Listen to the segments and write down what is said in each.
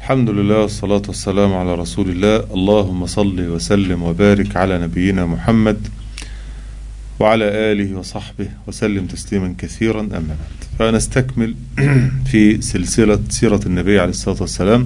الحمد لله والصلاة والسلام على رسول الله اللهم صل وسلم وبارك على نبينا محمد وعلى آله وصحبه وسلم تسليما كثيرا أما بعد فنستكمل في سلسلة سيرة النبي عليه الصلاة والسلام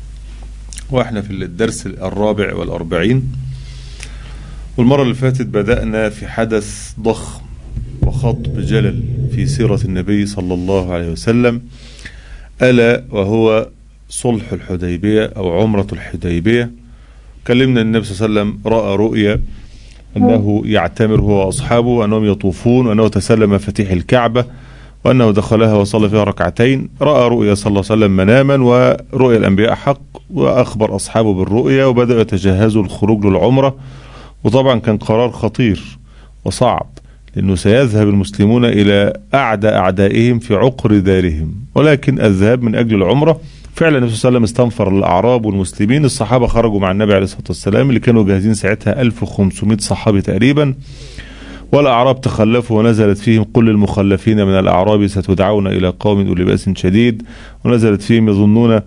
وإحنا في الدرس الرابع والأربعين والمرة اللي فاتت بدأنا في حدث ضخم وخطب جلل في سيرة النبي صلى الله عليه وسلم ألا وهو صلح الحديبية أو عمرة الحديبية كلمنا النبي صلى الله عليه وسلم رأى رؤيا أنه يعتمر هو وأصحابه وأنهم يطوفون وأنه تسلم مفاتيح الكعبة وأنه دخلها وصلى فيها ركعتين رأى رؤيا صلى الله عليه وسلم مناما ورؤيا الأنبياء حق وأخبر أصحابه بالرؤيا وبدأوا يتجهزوا للخروج للعمرة وطبعا كان قرار خطير وصعب لأنه سيذهب المسلمون إلى أعدى أعدائهم في عقر دارهم ولكن الذهاب من أجل العمرة فعلا النبي صلى الله عليه وسلم استنفر الأعراب والمسلمين الصحابة خرجوا مع النبي عليه الصلاة والسلام اللي كانوا جاهزين ساعتها 1500 صحابي تقريبا والأعراب تخلفوا ونزلت فيهم قل المخلفين من الأعراب ستدعون إلى قوم أولي بأس شديد ونزلت فيهم يظنون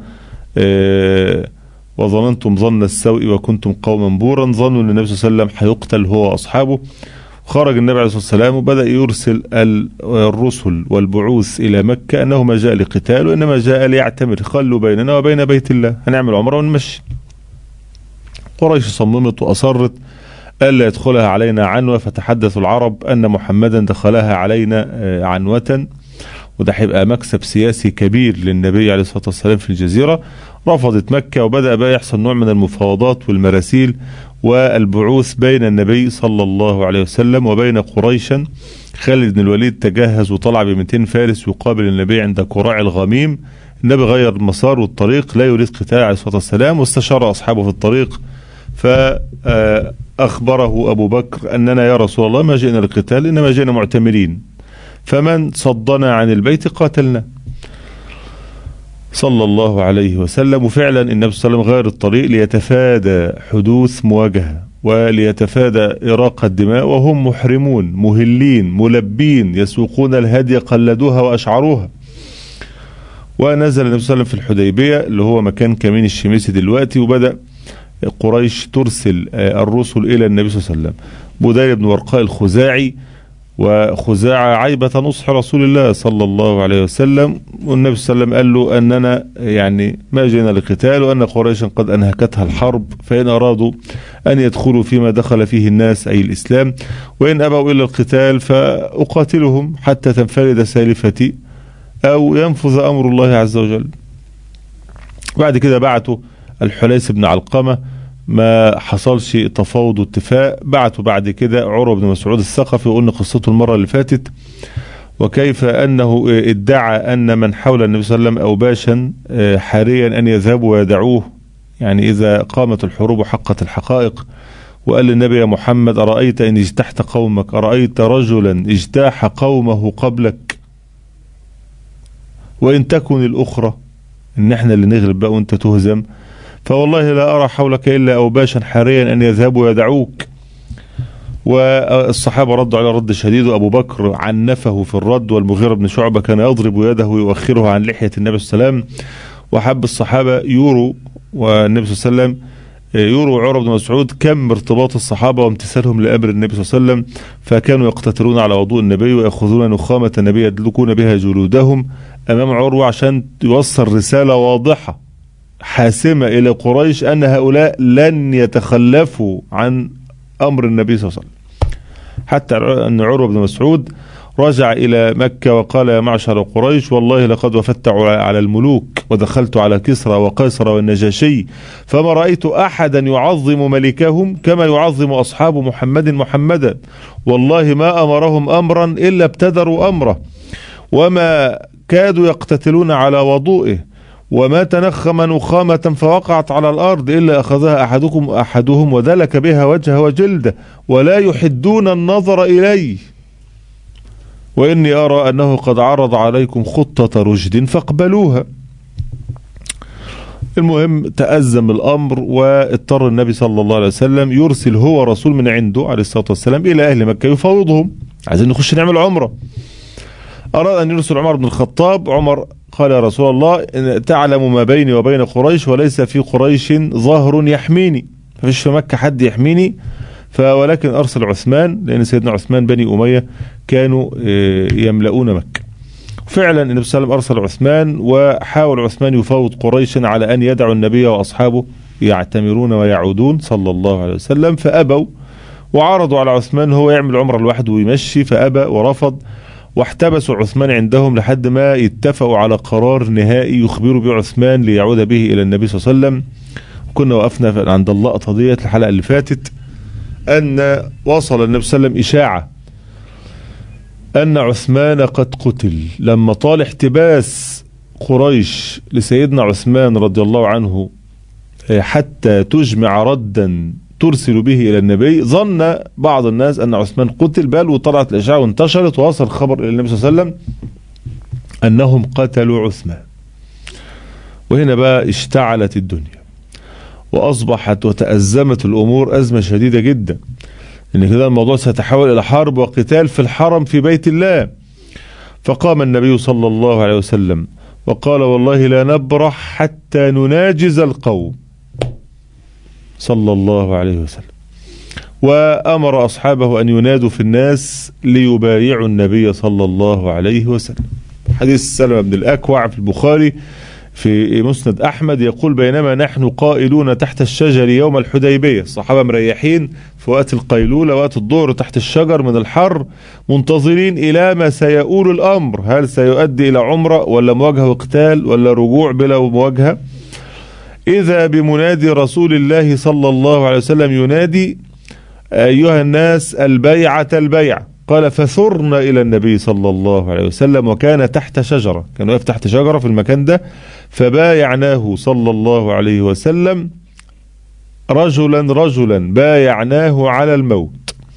آه وظننتم ظن السوء وكنتم قوما بورا ظنوا أن النبي صلى الله عليه وسلم هيقتل هو وأصحابه خرج النبي عليه الصلاة والسلام وبدأ يرسل الرسل والبعوث إلى مكة أنه ما جاء لقتال وإنما جاء ليعتمر خلوا بيننا وبين بيت الله هنعمل عمرة ونمشي قريش صممت وأصرت ألا يدخلها علينا عنوة فتحدث العرب أن محمدا دخلها علينا عنوة وده هيبقى مكسب سياسي كبير للنبي عليه الصلاة والسلام في الجزيرة رفضت مكة وبدأ بقى يحصل نوع من المفاوضات والمراسيل والبعوث بين النبي صلى الله عليه وسلم وبين قريشا خالد بن الوليد تجهز وطلع ب 200 فارس يقابل النبي عند قراع الغميم النبي غير المسار والطريق لا يريد قتال عليه الصلاة والسلام واستشار أصحابه في الطريق فأخبره أبو بكر أننا يا رسول الله ما جئنا للقتال إنما جئنا معتمرين فمن صدنا عن البيت قاتلنا صلى الله عليه وسلم وفعلا النبي صلى الله عليه وسلم غير الطريق ليتفادى حدوث مواجهة وليتفادى إراقة الدماء وهم محرمون مهلين ملبين يسوقون الهدي قلدوها وأشعروها ونزل النبي صلى الله عليه وسلم في الحديبية اللي هو مكان كمين الشميسي دلوقتي وبدأ قريش ترسل الرسل إلى النبي صلى الله عليه وسلم بدير بن ورقاء الخزاعي وخزاعة عيبة نصح رسول الله صلى الله عليه وسلم والنبي صلى الله عليه وسلم قال له أننا يعني ما جئنا لقتال وأن قريشا قد أنهكتها الحرب فإن أرادوا أن يدخلوا فيما دخل فيه الناس أي الإسلام وإن أبوا إلا القتال فأقاتلهم حتى تنفرد سالفتي أو ينفذ أمر الله عز وجل بعد كده بعتوا الحليس بن علقمة ما حصلش تفاوض واتفاق بعتوا بعد كده عروة بن مسعود الثقفي وقلنا قصته المرة اللي فاتت وكيف أنه ادعى أن من حول النبي صلى الله عليه وسلم أوباشا حاريا أن يذهبوا ويدعوه يعني إذا قامت الحروب وحقت الحقائق وقال للنبي يا محمد أرأيت إن اجتحت قومك أرأيت رجلا اجتاح قومه قبلك وإن تكن الأخرى إن احنا اللي نغلب بقى وانت تهزم فوالله لا أرى حولك إلا أوباشا حاريا أن يذهبوا ويدعوك والصحابة ردوا على رد شديد وأبو بكر عنفه في الرد والمغيرة بن شعبة كان يضرب يده ويؤخرها عن لحية النبي صلى الله عليه وسلم وحب الصحابة يوروا والنبي صلى الله عليه وسلم يوروا عمر بن مسعود كم ارتباط الصحابة وامتثالهم لأمر النبي صلى الله عليه وسلم فكانوا يقتتلون على وضوء النبي ويأخذون نخامة النبي يدلكون بها جلودهم أمام عروة عشان يوصل رسالة واضحة حاسمة إلى قريش أن هؤلاء لن يتخلفوا عن أمر النبي صلى الله عليه وسلم حتى أن عروة بن مسعود رجع إلى مكة وقال يا معشر قريش والله لقد وفدت على الملوك ودخلت على كسرى وقيصر والنجاشي فما رأيت أحدا يعظم ملكهم كما يعظم أصحاب محمد محمدا والله ما أمرهم أمرا إلا ابتدروا أمره وما كادوا يقتتلون على وضوئه وما تنخم نخامة فوقعت على الأرض إلا أخذها أحدكم أحدهم ودلك بها وجهه وجلده ولا يحدون النظر إليه وإني أرى أنه قد عرض عليكم خطة رشد فاقبلوها المهم تأزم الأمر واضطر النبي صلى الله عليه وسلم يرسل هو رسول من عنده عليه الصلاة والسلام إلى أهل مكة يفاوضهم عايزين نخش نعمل عمرة أراد أن يرسل عمر بن الخطاب عمر قال يا رسول الله إن تعلم ما بيني وبين قريش وليس في قريش ظهر يحميني مفيش في مكة حد يحميني فولكن أرسل عثمان لأن سيدنا عثمان بني أمية كانوا آه، يملؤون مكة فعلا النبي صلى الله عليه وسلم أرسل عثمان وحاول عثمان يفاوض قريشا على أن يدعوا النبي وأصحابه يعتمرون ويعودون صلى الله عليه وسلم فأبوا وعرضوا على عثمان هو يعمل عمره لوحده ويمشي فأبى ورفض واحتبسوا عثمان عندهم لحد ما اتفقوا على قرار نهائي يخبروا به عثمان ليعود به إلى النبي صلى الله عليه وسلم كنا وقفنا عند اللقطة ديت الحلقة اللي فاتت أن وصل النبي صلى الله عليه وسلم إشاعة أن عثمان قد قتل لما طال احتباس قريش لسيدنا عثمان رضي الله عنه حتى تجمع ردا ترسل به إلى النبي ظن بعض الناس أن عثمان قتل بل وطلعت الإشاعة وانتشرت ووصل خبر إلى النبي صلى الله عليه وسلم أنهم قتلوا عثمان وهنا بقى اشتعلت الدنيا وأصبحت وتأزمت الأمور أزمة شديدة جدا إن كده الموضوع سيتحول إلى حرب وقتال في الحرم في بيت الله فقام النبي صلى الله عليه وسلم وقال والله لا نبرح حتى نناجز القوم صلى الله عليه وسلم وأمر أصحابه أن ينادوا في الناس ليبايعوا النبي صلى الله عليه وسلم حديث سلمة بن الأكوع في البخاري في مسند أحمد يقول بينما نحن قائلون تحت الشجر يوم الحديبية الصحابة مريحين في وقت القيلولة وقت الظهر تحت الشجر من الحر منتظرين إلى ما سيؤول الأمر هل سيؤدي إلى عمرة ولا مواجهة وقتال ولا رجوع بلا مواجهة إذا بمنادي رسول الله صلى الله عليه وسلم ينادي أيها الناس البيعة البيعة قال فثرنا إلى النبي صلى الله عليه وسلم وكان تحت شجرة كان واقف تحت شجرة في المكان ده فبايعناه صلى الله عليه وسلم رجلا رجلا بايعناه على الموت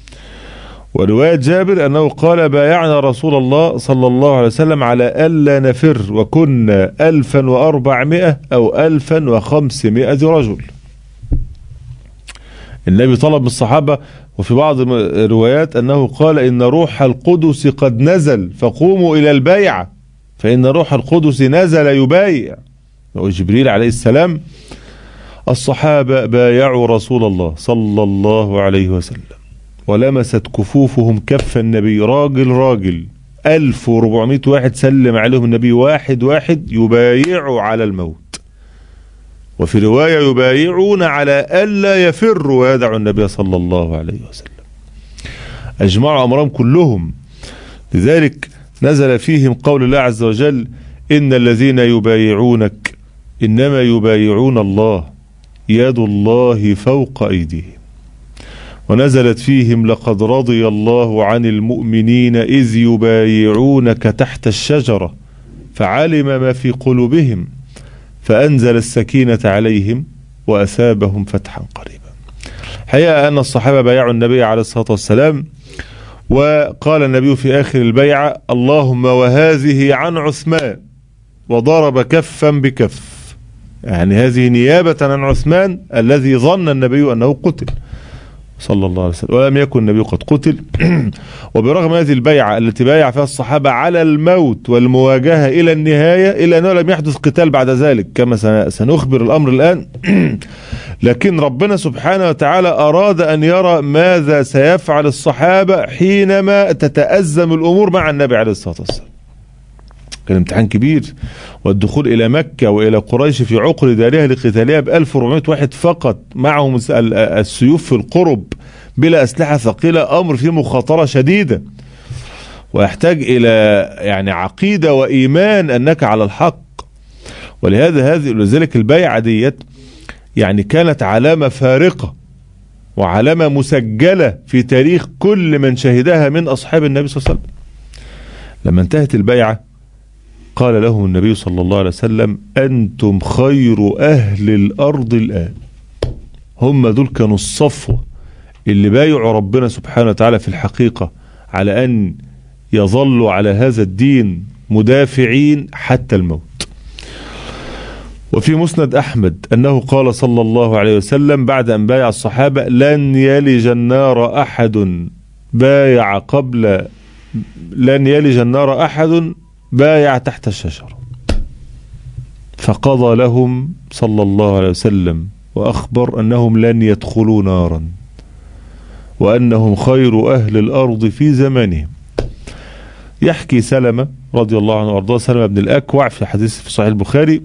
ورواية جابر أنه قال بايعنا رسول الله صلى الله عليه وسلم على ألا نفر وكنا ألفا وأربعمائة أو ألفا وخمسمائة رجل النبي طلب من الصحابة وفي بعض الروايات أنه قال إن روح القدس قد نزل فقوموا إلى البيعة فإن روح القدس نزل يبايع وجبريل عليه السلام الصحابة بايعوا رسول الله صلى الله عليه وسلم ولمست كفوفهم كف النبي راجل راجل 1400 واحد سلم عليهم النبي واحد واحد يبايعوا على الموت وفي رواية يبايعون على ألا يفروا ويدعوا النبي صلى الله عليه وسلم أجمعوا أمرهم كلهم لذلك نزل فيهم قول الله عز وجل إن الذين يبايعونك إنما يبايعون الله يد الله فوق أيديهم ونزلت فيهم لقد رضي الله عن المؤمنين إذ يبايعونك تحت الشجرة فعلم ما في قلوبهم فأنزل السكينة عليهم وأثابهم فتحا قريبا حقيقة أن الصحابة بايعوا النبي عليه الصلاة والسلام وقال النبي في آخر البيعة اللهم وهذه عن عثمان وضرب كفا بكف يعني هذه نيابة عن عثمان الذي ظن النبي أنه قتل صلى الله عليه وسلم ولم يكن النبي قد قتل وبرغم هذه البيعة التي بايع فيها الصحابة على الموت والمواجهة إلى النهاية إلا أنه لم يحدث قتال بعد ذلك كما سنخبر الأمر الآن لكن ربنا سبحانه وتعالى أراد أن يرى ماذا سيفعل الصحابة حينما تتأزم الأمور مع النبي عليه الصلاة والسلام كان امتحان كبير والدخول إلى مكة وإلى قريش في عقر دارها لقتالها ب 1400 واحد فقط معهم السيوف في القرب بلا أسلحة ثقيلة أمر فيه مخاطرة شديدة ويحتاج إلى يعني عقيدة وإيمان أنك على الحق ولهذا هذه لذلك البيعة ديت يعني كانت علامة فارقة وعلامة مسجلة في تاريخ كل من شهدها من أصحاب النبي صلى الله عليه وسلم لما انتهت البيعة قال لهم النبي صلى الله عليه وسلم أنتم خير أهل الأرض الآن هم دول كانوا الصفوة اللي بايعوا ربنا سبحانه وتعالى في الحقيقة على أن يظلوا على هذا الدين مدافعين حتى الموت وفي مسند أحمد أنه قال صلى الله عليه وسلم بعد أن بايع الصحابة لن يلج النار أحد بايع قبل لن يلج النار أحد بايع تحت الشجرة فقضى لهم صلى الله عليه وسلم وأخبر أنهم لن يدخلوا نارا وأنهم خير أهل الأرض في زمانهم يحكي سلمة رضي الله عنه وارضاه سلمة بن الأكوع في حديث في صحيح البخاري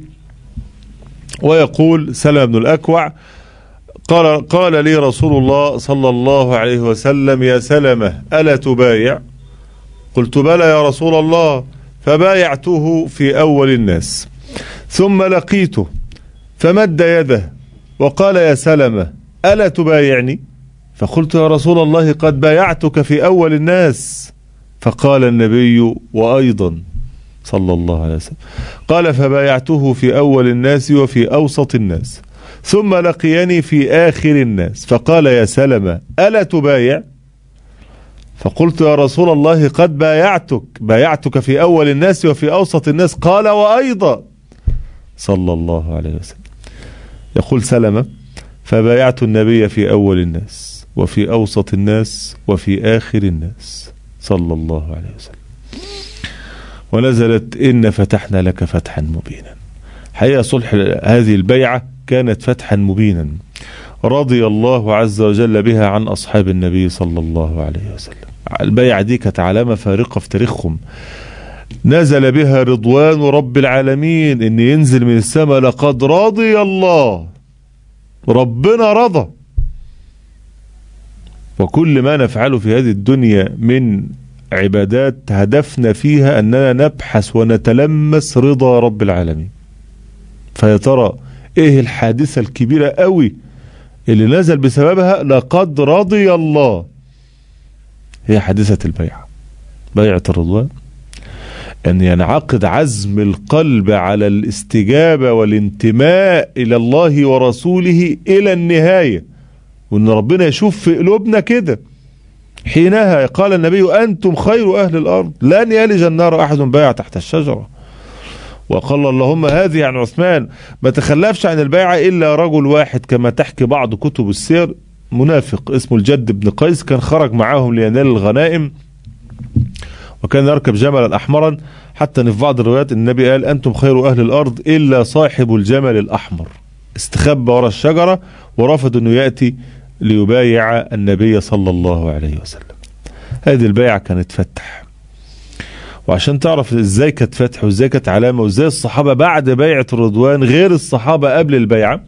ويقول سلمة بن الأكوع قال قال لي رسول الله صلى الله عليه وسلم يا سلمة ألا تبايع قلت بلى يا رسول الله فبايعته في أول الناس ثم لقيته فمد يده وقال يا سلمة ألا تبايعني فقلت يا رسول الله قد بايعتك في أول الناس فقال النبي وأيضا صلى الله عليه وسلم قال فبايعته في أول الناس وفي أوسط الناس ثم لقيني في آخر الناس فقال يا سلمة ألا تبايع فقلت يا رسول الله قد بايعتك بايعتك في أول الناس وفي أوسط الناس قال وأيضا صلى الله عليه وسلم يقول سلمة فبايعت النبي في أول الناس وفي أوسط الناس وفي آخر الناس صلى الله عليه وسلم ونزلت إن فتحنا لك فتحا مبينا حقيقة صلح هذه البيعة كانت فتحا مبينا رضي الله عز وجل بها عن أصحاب النبي صلى الله عليه وسلم البيعة دي كانت علامة فارقة في تاريخهم نزل بها رضوان رب العالمين ان ينزل من السماء لقد رضي الله ربنا رضى وكل ما نفعله في هذه الدنيا من عبادات هدفنا فيها اننا نبحث ونتلمس رضا رب العالمين فيا ترى ايه الحادثة الكبيرة قوي اللي نزل بسببها لقد رضي الله هي حادثة البيعة بيعة الرضوان أن ينعقد عزم القلب على الاستجابة والانتماء إلى الله ورسوله إلى النهاية وأن ربنا يشوف في قلوبنا كده حينها قال النبي أنتم خير أهل الأرض لن يلج النار أحد بايع تحت الشجرة وقال اللهم هذه عن عثمان ما تخلفش عن البيعة إلا رجل واحد كما تحكي بعض كتب السير منافق اسمه الجد بن قيس كان خرج معاهم لينال الغنائم وكان يركب جملا أحمرا حتى ان في بعض الروايات النبي قال أنتم خير أهل الأرض إلا صاحب الجمل الأحمر استخبى وراء الشجرة ورفض أنه يأتي ليبايع النبي صلى الله عليه وسلم هذه البيعة كانت فتح وعشان تعرف ازاي كانت فتح وازاي كانت علامة وازاي الصحابة بعد بيعة الرضوان غير الصحابة قبل البيعة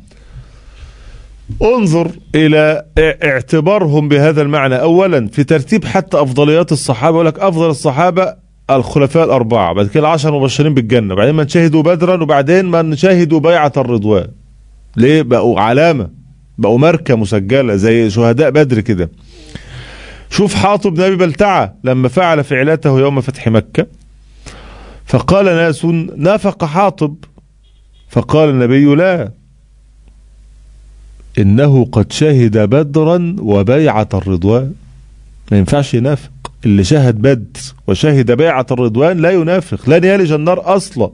انظر الى اعتبارهم بهذا المعنى اولا في ترتيب حتى افضليات الصحابه يقول لك افضل الصحابه الخلفاء الاربعه بعد كده العشر مبشرين بالجنه بعدين من شهدوا بدرا وبعدين من شهدوا بيعه الرضوان ليه بقوا علامه بقوا ماركه مسجله زي شهداء بدر كده شوف حاطب بن ابي بلتعه لما فعل فعلته يوم فتح مكه فقال ناس نافق حاطب فقال النبي لا إنه قد شهد بدرا وبيعة الرضوان ما ينفعش ينافق اللي شهد بدر وشهد بيعة الرضوان لا ينافق لن يلج النار أصلا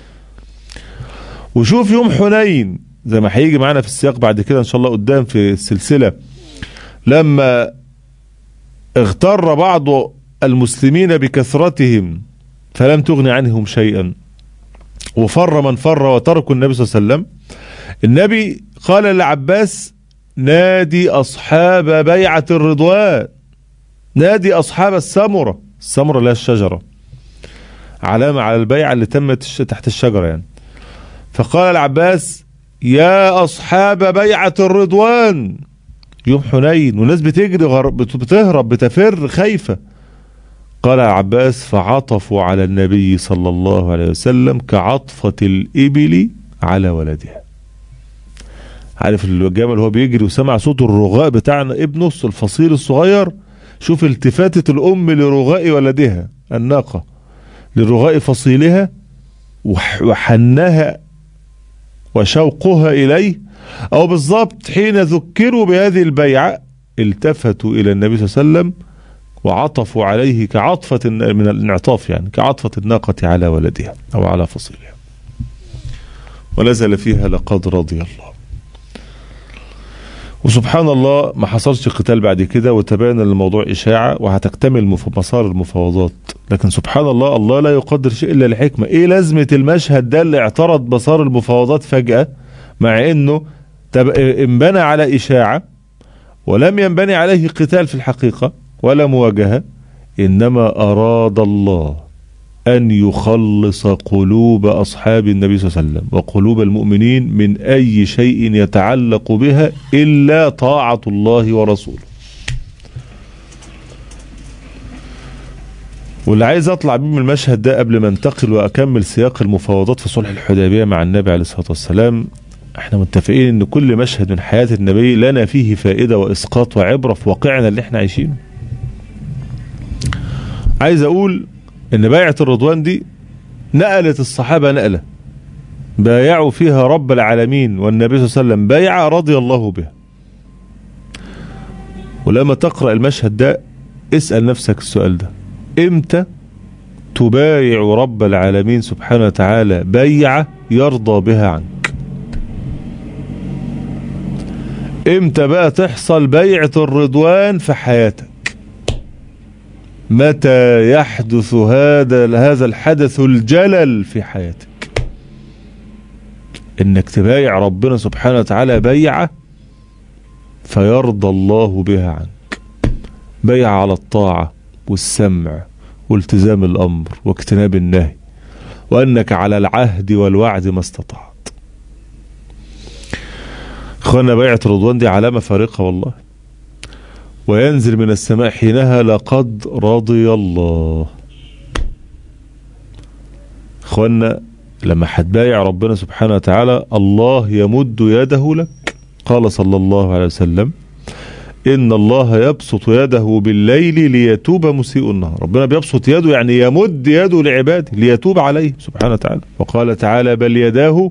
وشوف يوم حنين زي ما هيجي معانا في السياق بعد كده إن شاء الله قدام في السلسلة لما اغتر بعض المسلمين بكثرتهم فلم تغن عنهم شيئا وفر من فر وتركوا النبي صلى الله عليه وسلم النبي قال للعباس نادي أصحاب بيعة الرضوان نادي أصحاب السمرة السمرة اللي هي الشجرة علامة على البيعة اللي تمت تحت الشجرة يعني فقال العباس يا أصحاب بيعة الرضوان يوم حنين والناس بتجري غر... بتهرب بتفر خايفة قال العباس فعطفوا على النبي صلى الله عليه وسلم كعطفة الإبل على ولدها عارف الجمل هو بيجري وسمع صوت الرغاء بتاعنا ابنه الفصيل الصغير شوف التفاتة الأم لرغاء ولدها الناقة لرغاء فصيلها وحنها وشوقها إليه أو بالضبط حين ذكروا بهذه البيعة التفتوا إلى النبي صلى الله عليه وسلم وعطفوا عليه كعطفة من الانعطاف يعني كعطفة الناقة على ولدها أو على فصيلها ونزل فيها لقد رضي الله وسبحان الله ما حصلش قتال بعد كده وتبين ان الموضوع اشاعه وهتكتمل مف- مسار المفاوضات لكن سبحان الله الله لا يقدر شيء الا لحكمه ايه لازمه المشهد ده اللي اعترض مسار المفاوضات فجاه مع انه تب... انبنى على اشاعه ولم ينبني عليه قتال في الحقيقه ولا مواجهه انما اراد الله ان يخلص قلوب اصحاب النبي صلى الله عليه وسلم وقلوب المؤمنين من اي شيء يتعلق بها الا طاعه الله ورسوله. واللي عايز اطلع بيه من المشهد ده قبل ما انتقل واكمل سياق المفاوضات في صلح الحديبيه مع النبي عليه الصلاه والسلام احنا متفقين ان كل مشهد من حياه النبي لنا فيه فائده واسقاط وعبره في واقعنا اللي احنا عايشينه. عايز اقول ان بيعه الرضوان دي نقلت الصحابه نقله بايعوا فيها رب العالمين والنبي صلى الله عليه وسلم بيعه رضي الله بها. ولما تقرا المشهد ده اسال نفسك السؤال ده امتى تبايع رب العالمين سبحانه وتعالى بيعه يرضى بها عنك امتى بقى تحصل بيعه الرضوان في حياتك متى يحدث هذا هذا الحدث الجلل في حياتك انك تبايع ربنا سبحانه وتعالى بيعه فيرضى الله بها عنك بيعه على الطاعه والسمع والتزام الامر واجتناب النهي وانك على العهد والوعد ما استطعت اخوانا بيعه رضوان دي علامه فارقه والله وينزل من السماء حينها لقد رضي الله اخوانا لما هتبايع ربنا سبحانه وتعالى الله يمد يده لك قال صلى الله عليه وسلم ان الله يبسط يده بالليل ليتوب مسيء النهار ربنا بيبسط يده يعني يمد يده لعباده ليتوب عليه سبحانه وتعالى وقال تعالى بل يداه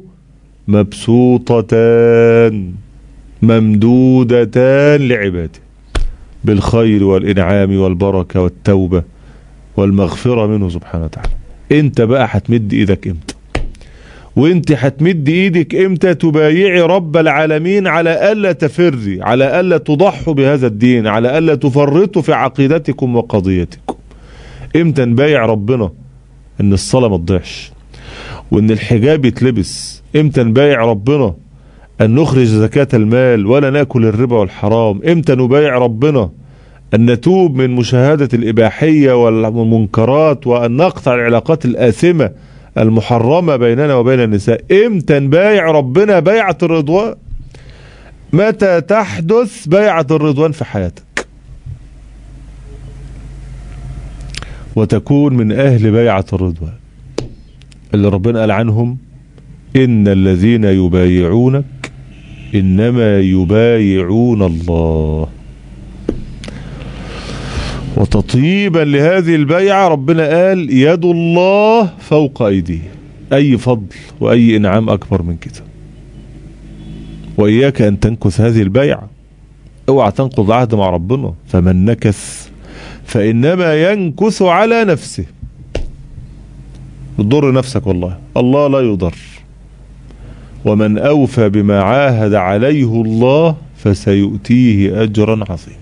مبسوطتان ممدودتان لعباده بالخير والإنعام والبركة والتوبة والمغفرة منه سبحانه وتعالى انت بقى هتمد ايدك امتى وانت هتمد ايدك امتى تبايعي رب العالمين على الا تفري على الا تضحوا بهذا الدين على الا تفرطوا في عقيدتكم وقضيتكم امتى نبايع ربنا ان الصلاة ما تضيعش وان الحجاب يتلبس امتى نبايع ربنا أن نخرج زكاة المال ولا نأكل الربا والحرام إمتى نبايع ربنا أن نتوب من مشاهدة الإباحية والمنكرات وأن نقطع العلاقات الآثمة المحرمة بيننا وبين النساء إمتى نبايع ربنا بيعة الرضوان متى تحدث بيعة الرضوان في حياتك وتكون من أهل بيعة الرضوان اللي ربنا قال عنهم إن الذين يبايعونك إنما يبايعون الله وتطيبا لهذه البيعة ربنا قال يد الله فوق أيديه أي فضل وأي إنعام أكبر من كده وإياك أن تنكث هذه البيعة اوعى تنقض العهد مع ربنا فمن نكث فإنما ينكث على نفسه بتضر نفسك والله الله لا يضر ومن أوفى بما عاهد عليه الله فسيؤتيه أجرا عظيما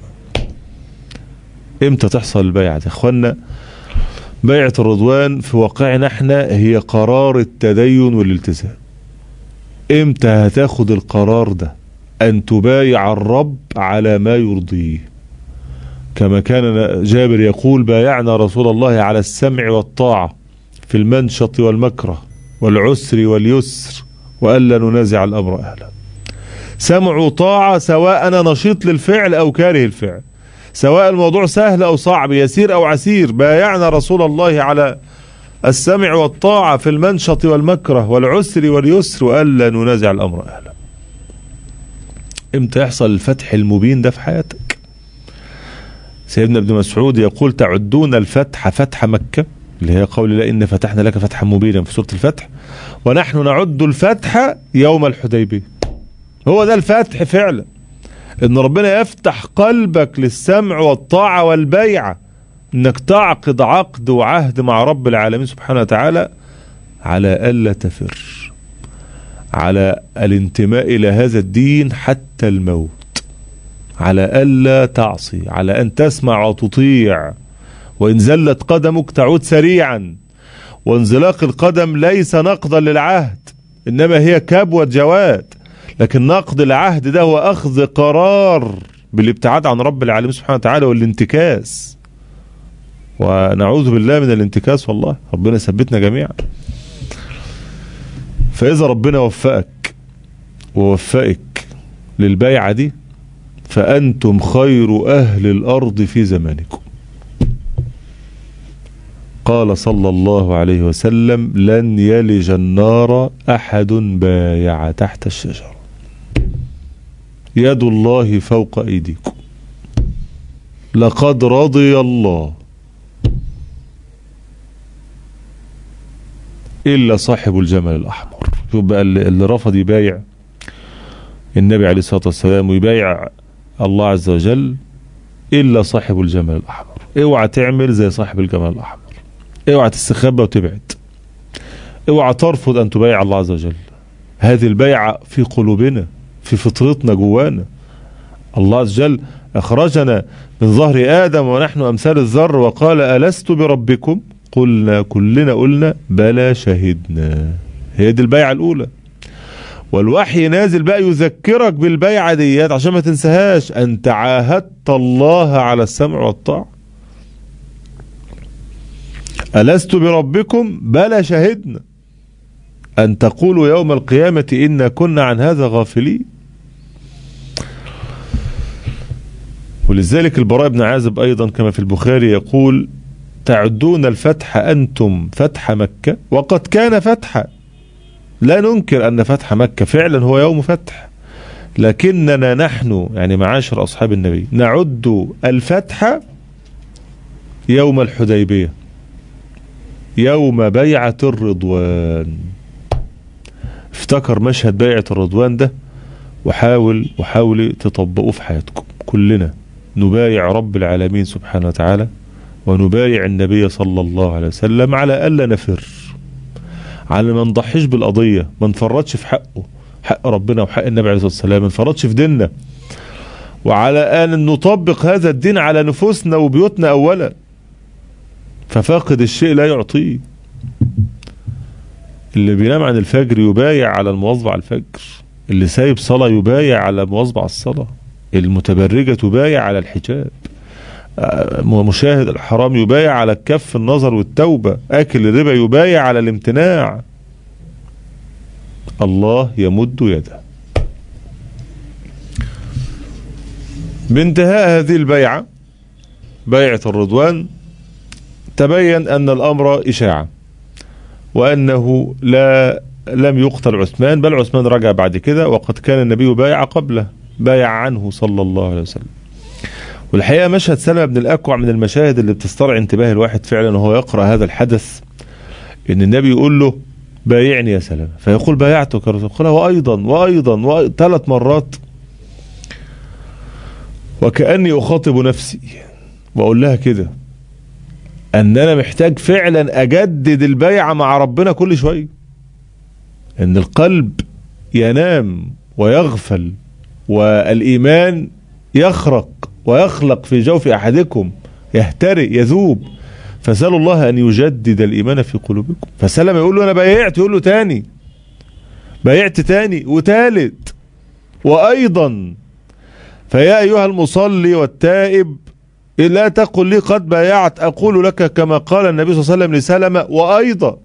امتى تحصل البيعة يا اخوانا بيعة الرضوان في واقعنا احنا هي قرار التدين والالتزام امتى هتاخد القرار ده ان تبايع الرب على ما يرضيه كما كان جابر يقول بايعنا رسول الله على السمع والطاعة في المنشط والمكره والعسر واليسر وألا ننازع الأمر أهله سمع طاعة سواء أنا نشيط للفعل أو كاره الفعل سواء الموضوع سهل أو صعب يسير أو عسير بايعنا رسول الله على السمع والطاعة في المنشط والمكره والعسر واليسر وألا ننازع الأمر أهله امتى يحصل الفتح المبين ده في حياتك سيدنا ابن مسعود يقول تعدون الفتح فتح مكة اللي هي قول الله إن فتحنا لك فتحا مبينا في سورة الفتح ونحن نعد الفتح يوم الحديبية هو ده الفتح فعلا ان ربنا يفتح قلبك للسمع والطاعة والبيعة انك تعقد عقد وعهد مع رب العالمين سبحانه وتعالى على ألا تفر على الانتماء إلى هذا الدين حتى الموت على ألا تعصي على أن تسمع وتطيع وإن زلت قدمك تعود سريعا وانزلاق القدم ليس نقضا للعهد إنما هي كبوة جواد لكن نقض العهد ده هو أخذ قرار بالابتعاد عن رب العالمين سبحانه وتعالى والانتكاس ونعوذ بالله من الانتكاس والله ربنا يثبتنا جميعا فإذا ربنا وفقك ووفقك للبيعة دي فأنتم خير أهل الأرض في زمانكم قال صلى الله عليه وسلم لن يلج النار أحد بايع تحت الشجرة يد الله فوق أيديكم لقد رضي الله إلا صاحب الجمل الأحمر يبقى اللي رفض يبايع النبي عليه الصلاة والسلام ويبايع الله عز وجل إلا صاحب الجمل الأحمر اوعى تعمل زي صاحب الجمل الأحمر اوعى تستخبى وتبعد اوعى ترفض أن تبايع الله عز وجل هذه البيعة في قلوبنا في فطرتنا جوانا الله عز وجل أخرجنا من ظهر آدم ونحن أمثال الذر وقال ألست بربكم قلنا كلنا قلنا بلى شهدنا هي دي البيعة الأولى والوحي نازل بقى يذكرك بالبيعة ديات عشان ما تنساهاش أنت عاهدت الله على السمع والطاعة ألست بربكم بلى شهدنا أن تقولوا يوم القيامة إنا كنا عن هذا غافلين ولذلك البراء بن عازب أيضا كما في البخاري يقول تعدون الفتح أنتم فتح مكة وقد كان فتحا لا ننكر أن فتح مكة فعلا هو يوم فتح لكننا نحن يعني معاشر أصحاب النبي نعد الفتح يوم الحديبية يوم بيعة الرضوان افتكر مشهد بيعة الرضوان ده وحاول وحاولي تطبقوه في حياتكم كلنا نبايع رب العالمين سبحانه وتعالى ونبايع النبي صلى الله عليه وسلم على ألا نفر على ما نضحيش بالقضية ما نفرطش في حقه حق ربنا وحق النبي عليه الصلاة والسلام ما نفرطش في ديننا وعلى أن نطبق هذا الدين على نفوسنا وبيوتنا أولا ففاقد الشيء لا يعطيه اللي بينام عن الفجر يبايع على المواظبة على الفجر اللي سايب صلاة يبايع على المواظبة على الصلاة المتبرجة تبايع على الحجاب مشاهد الحرام يبايع على الكف النظر والتوبة آكل الربا يبايع على الامتناع الله يمد يده بانتهاء هذه البيعة بيعة الرضوان تبين أن الأمر إشاعة وأنه لا لم يقتل عثمان بل عثمان رجع بعد كده وقد كان النبي بايع قبله بايع عنه صلى الله عليه وسلم والحقيقة مشهد سلمة بن الأكوع من المشاهد اللي بتسترعي انتباه الواحد فعلا وهو يقرأ هذا الحدث إن النبي يقول له بايعني يا سلمة فيقول بايعتك يا رسول الله وأيضا وأيضا, وأيضا ثلاث مرات وكأني أخاطب نفسي وأقول لها كده أن أنا محتاج فعلا أجدد البيعة مع ربنا كل شوية أن القلب ينام ويغفل والإيمان يخرق ويخلق في جوف أحدكم يهترئ يذوب فسألوا الله أن يجدد الإيمان في قلوبكم فسلم يقول له أنا بايعت يقول له تاني بايعت تاني وتالت وأيضا فيا أيها المصلي والتائب لا تقل لي قد بايعت أقول لك كما قال النبي صلى الله عليه وسلم لسلمة وأيضا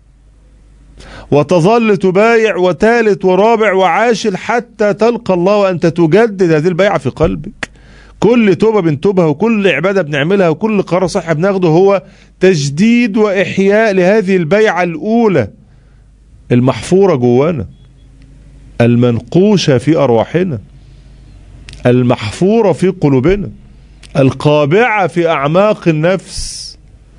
وتظل تبايع وثالث ورابع وعاشر حتى تلقى الله وأنت تجدد هذه البيعة في قلبك كل توبة بنتوبها وكل عبادة بنعملها وكل قرار صح بناخده هو تجديد وإحياء لهذه البيعة الأولى المحفورة جوانا المنقوشة في أرواحنا المحفورة في قلوبنا القابعة في أعماق النفس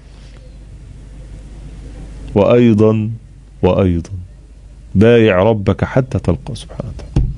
وأيضا وأيضا بايع ربك حتى تلقى سبحانه وتعالى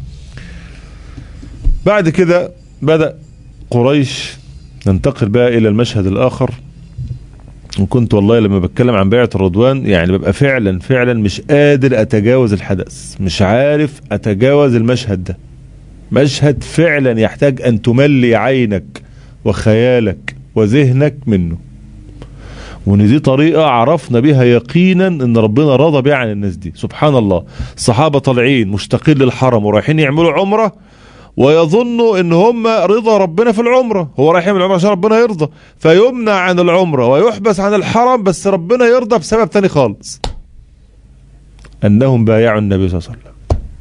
بعد كده بدأ قريش ننتقل بقى إلى المشهد الآخر وكنت والله لما بتكلم عن بيعة الرضوان يعني ببقى فعلا فعلا مش قادر أتجاوز الحدث مش عارف أتجاوز المشهد ده مشهد فعلا يحتاج أن تملي عينك وخيالك وذهنك منه وان دي طريقة عرفنا بها يقينا ان ربنا رضى بها عن الناس دي سبحان الله الصحابة طالعين مشتاقين للحرم ورايحين يعملوا عمرة ويظنوا ان هم رضا ربنا في العمرة هو رايح يعمل عمرة عشان ربنا يرضى فيمنع عن العمرة ويحبس عن الحرم بس ربنا يرضى بسبب تاني خالص انهم بايعوا النبي صلى الله عليه وسلم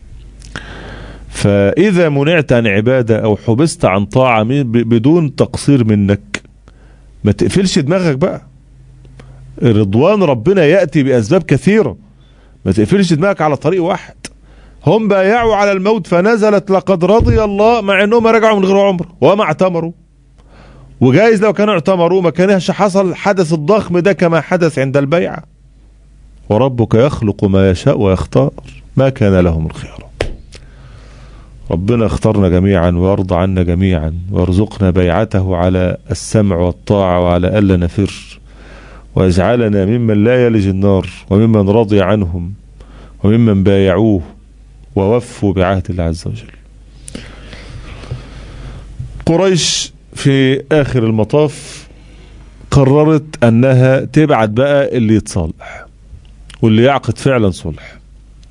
فاذا منعت عن عبادة او حبست عن طاعة بدون تقصير منك ما تقفلش دماغك بقى رضوان ربنا يأتي بأسباب كثيرة ما تقفلش دماغك على طريق واحد هم بايعوا على الموت فنزلت لقد رضي الله مع انهم رجعوا من غير عمره وما اعتمروا وجايز لو كانوا اعتمروا ما كانش حصل الحدث الضخم ده كما حدث عند البيعة وربك يخلق ما يشاء ويختار ما كان لهم الخيار ربنا اختارنا جميعا ويرضى عنا جميعا ويرزقنا بيعته على السمع والطاعة وعلى ألا نفر ويجعلنا ممن لا يلج النار وممن رضي عنهم وممن بايعوه ووفوا بعهد الله عز وجل قريش في آخر المطاف قررت أنها تبعت بقى اللي يتصالح واللي يعقد فعلا صلح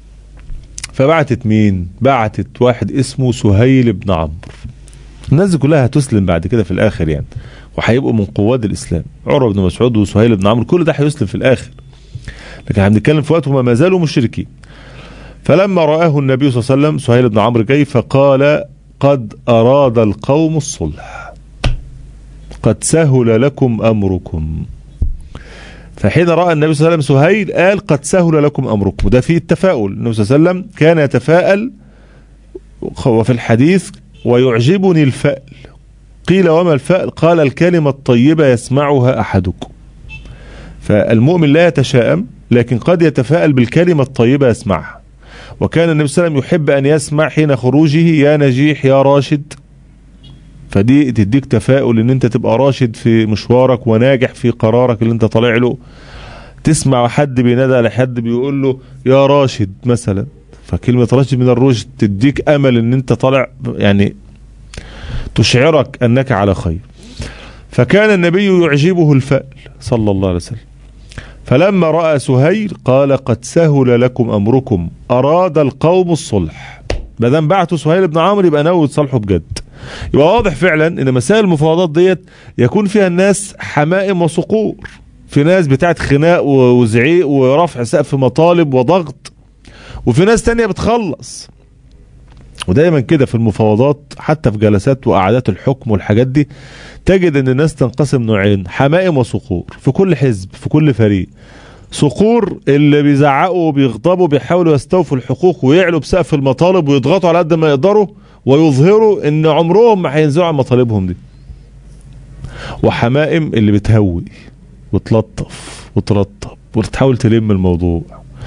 فبعتت مين بعتت واحد اسمه سهيل بن عمرو الناس دي كلها هتسلم بعد كده في الآخر يعني وهيبقوا من قواد الاسلام عروه بن مسعود وسهيل بن عمرو كل ده هيسلم في الاخر لكن احنا بنتكلم في وقت هم ما زالوا مشركين فلما رآه النبي صلى الله عليه وسلم سهيل بن عمرو جاي فقال قد أراد القوم الصلح قد سهل لكم أمركم فحين رأى النبي صلى الله عليه وسلم سهيل قال قد سهل لكم أمركم وده فيه التفاؤل النبي صلى الله عليه وسلم كان يتفاءل وفي الحديث ويعجبني الفأل قيل وما الفأل قال الكلمة الطيبة يسمعها أحدكم فالمؤمن لا يتشائم لكن قد يتفاءل بالكلمة الطيبة يسمعها وكان النبي صلى الله عليه وسلم يحب أن يسمع حين خروجه يا نجيح يا راشد فدي تديك تفاؤل ان انت تبقى راشد في مشوارك وناجح في قرارك اللي انت طالع له تسمع حد بينادى على حد بيقول له يا راشد مثلا فكلمة راشد من الرشد تديك امل ان انت طالع يعني تشعرك انك على خير فكان النبي يعجبه الفأل صلى الله عليه وسلم فلما رأى سهيل قال قد سهل لكم أمركم أراد القوم الصلح ما دام بعتوا سهيل بن عمرو يبقى ناوي يتصالحوا بجد يبقى واضح فعلا ان مسائل المفاوضات ديت يكون فيها الناس حمائم وصقور في ناس بتاعت خناق وزعيق ورفع سقف مطالب وضغط وفي ناس تانية بتخلص ودايما كده في المفاوضات حتى في جلسات وقعدات الحكم والحاجات دي تجد ان الناس تنقسم نوعين حمائم وصقور في كل حزب في كل فريق صقور اللي بيزعقوا وبيغضبوا بيحاولوا يستوفوا الحقوق ويعلوا بسقف المطالب ويضغطوا على قد ما يقدروا ويظهروا ان عمرهم ما هينزلوا عن مطالبهم دي وحمائم اللي بتهوي وتلطف وترطب وتحاول تلم الموضوع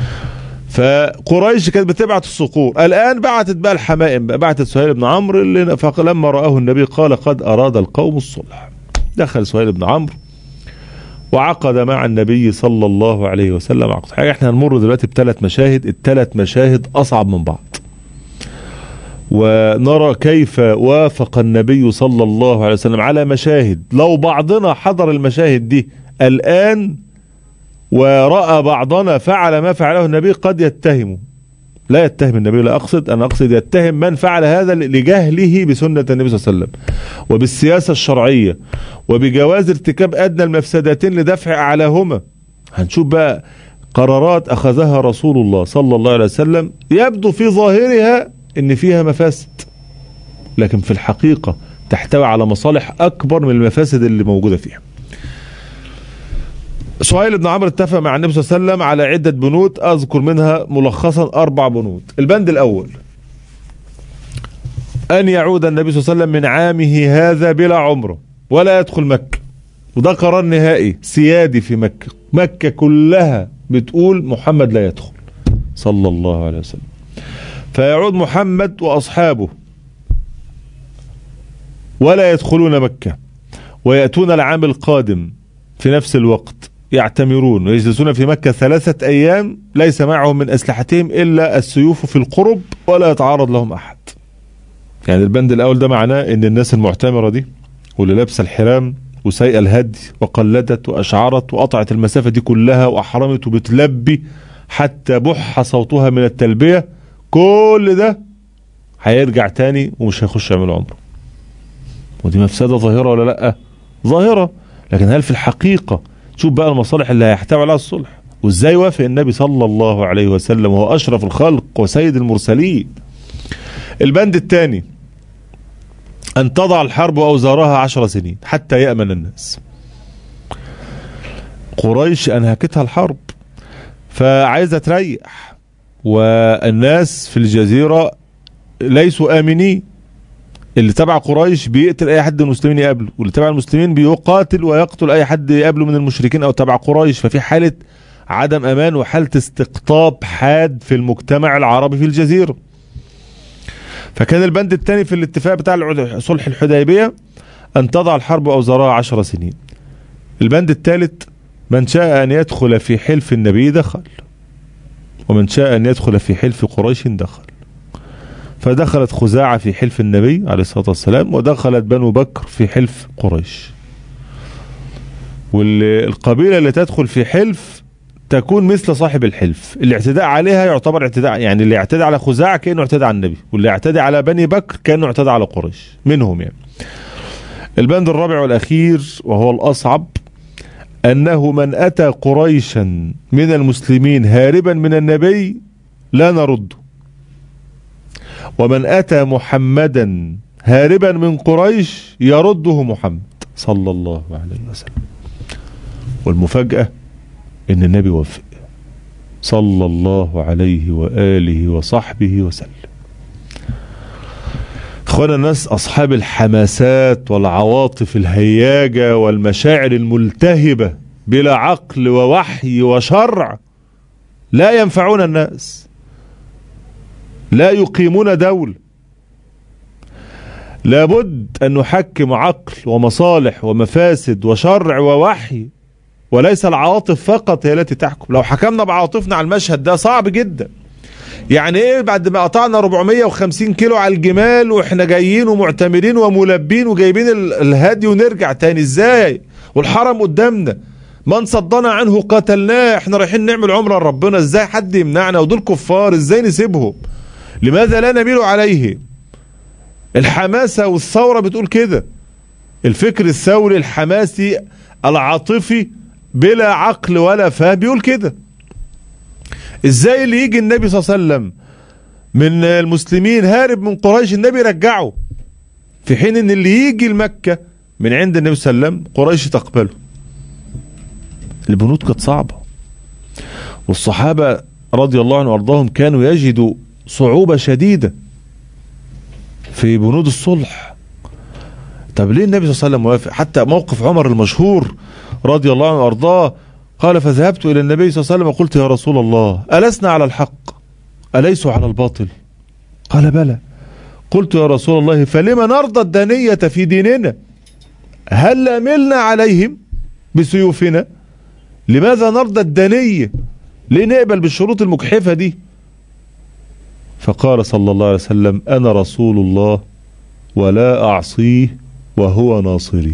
فقريش كانت بتبعت الصقور الان بعتت بقى الحمائم بقى بعتت سهيل بن عمرو اللي فلما رآه النبي قال قد اراد القوم الصلح دخل سهيل بن عمرو وعقد مع النبي صلى الله عليه وسلم عقد حاجه احنا هنمر دلوقتي بثلاث مشاهد الثلاث مشاهد اصعب من بعض ونرى كيف وافق النبي صلى الله عليه وسلم على مشاهد لو بعضنا حضر المشاهد دي الآن ورأى بعضنا فعل ما فعله النبي قد يتهم لا يتهم النبي لا أقصد أنا أقصد يتهم من فعل هذا لجهله بسنة النبي صلى الله عليه وسلم وبالسياسة الشرعية وبجواز ارتكاب أدنى المفسدتين لدفع أعلاهما هنشوف بقى قرارات أخذها رسول الله صلى الله عليه وسلم يبدو في ظاهرها ان فيها مفاسد لكن في الحقيقة تحتوي على مصالح اكبر من المفاسد اللي موجودة فيها سهيل بن عمرو اتفق مع النبي صلى الله عليه وسلم على عدة بنود اذكر منها ملخصا اربع بنود البند الاول ان يعود النبي صلى الله عليه وسلم من عامه هذا بلا عمره ولا يدخل مكة وده قرار نهائي سيادي في مكة مكة كلها بتقول محمد لا يدخل صلى الله عليه وسلم فيعود محمد واصحابه ولا يدخلون مكه وياتون العام القادم في نفس الوقت يعتمرون ويجلسون في مكه ثلاثه ايام ليس معهم من اسلحتهم الا السيوف في القرب ولا يتعرض لهم احد يعني البند الاول ده معناه ان الناس المعتمره دي واللي لابسه الحرام وسايقه الهدي وقلدت واشعرت وقطعت المسافه دي كلها واحرمت وبتلبي حتى بح صوتها من التلبيه كل ده هيرجع تاني ومش هيخش يعمل عمره ودي مفسده ظاهره ولا لا ظاهره لكن هل في الحقيقه شوف بقى المصالح اللي هيحتوي عليها الصلح وازاي وافق النبي صلى الله عليه وسلم وهو اشرف الخلق وسيد المرسلين البند الثاني أن تضع الحرب أوزارها عشر سنين حتى يأمن الناس قريش أنهكتها الحرب فعايزة تريح والناس في الجزيرة ليسوا آمنين اللي تبع قريش بيقتل أي حد من المسلمين يقابله واللي تبع المسلمين بيقاتل ويقتل أي حد يقابله من المشركين أو تبع قريش ففي حالة عدم أمان وحالة استقطاب حاد في المجتمع العربي في الجزيرة فكان البند الثاني في الاتفاق بتاع العد- صلح الحديبية أن تضع الحرب أوزارها عشر سنين البند الثالث من شاء أن يدخل في حلف النبي دخل ومن شاء أن يدخل في حلف قريش دخل فدخلت خزاعة في حلف النبي عليه الصلاة والسلام ودخلت بنو بكر في حلف قريش والقبيلة اللي تدخل في حلف تكون مثل صاحب الحلف الاعتداء عليها يعتبر اعتداء يعني اللي يعتدي على خزاعة كأنه اعتدى على النبي واللي يعتدي على بني بكر كأنه اعتدى على قريش منهم يعني البند الرابع والأخير وهو الأصعب أنه من أتى قريشا من المسلمين هاربا من النبي لا نرده ومن أتى محمدا هاربا من قريش يرده محمد صلى الله عليه وسلم والمفاجأة ان النبي وافق صلى الله عليه واله وصحبه وسلم اخوانا الناس اصحاب الحماسات والعواطف الهياجه والمشاعر الملتهبه بلا عقل ووحي وشرع لا ينفعون الناس لا يقيمون دوله لابد ان نحكم عقل ومصالح ومفاسد وشرع ووحي وليس العواطف فقط هي التي تحكم لو حكمنا بعواطفنا على المشهد ده صعب جدا يعني ايه بعد ما قطعنا 450 كيلو على الجمال واحنا جايين ومعتمرين وملبين وجايبين ال- الهدي ونرجع تاني ازاي والحرم قدامنا من صدنا عنه قتلناه احنا رايحين نعمل عمره لربنا ازاي حد يمنعنا ودول كفار ازاي نسيبهم لماذا لا نميل عليه الحماسة والثورة بتقول كده الفكر الثوري الحماسي العاطفي بلا عقل ولا فهم بيقول كده ازاي اللي يجي النبي صلى الله عليه وسلم من المسلمين هارب من قريش النبي يرجعه في حين ان اللي يجي لمكة من عند النبي صلى الله عليه وسلم قريش تقبله البنود كانت صعبة والصحابة رضي الله عنهم وارضاهم كانوا يجدوا صعوبة شديدة في بنود الصلح طب ليه النبي صلى الله عليه وسلم موافق حتى موقف عمر المشهور رضي الله عنه وارضاه قال فذهبت الى النبي صلى الله عليه وسلم وقلت يا رسول الله ألسنا على الحق أليسوا على الباطل قال بلى قلت يا رسول الله فلما نرضى الدنية في ديننا هل ملنا عليهم بسيوفنا لماذا نرضى الدنية ليه نقبل بالشروط المجحفة دي فقال صلى الله عليه وسلم أنا رسول الله ولا أعصيه وهو ناصري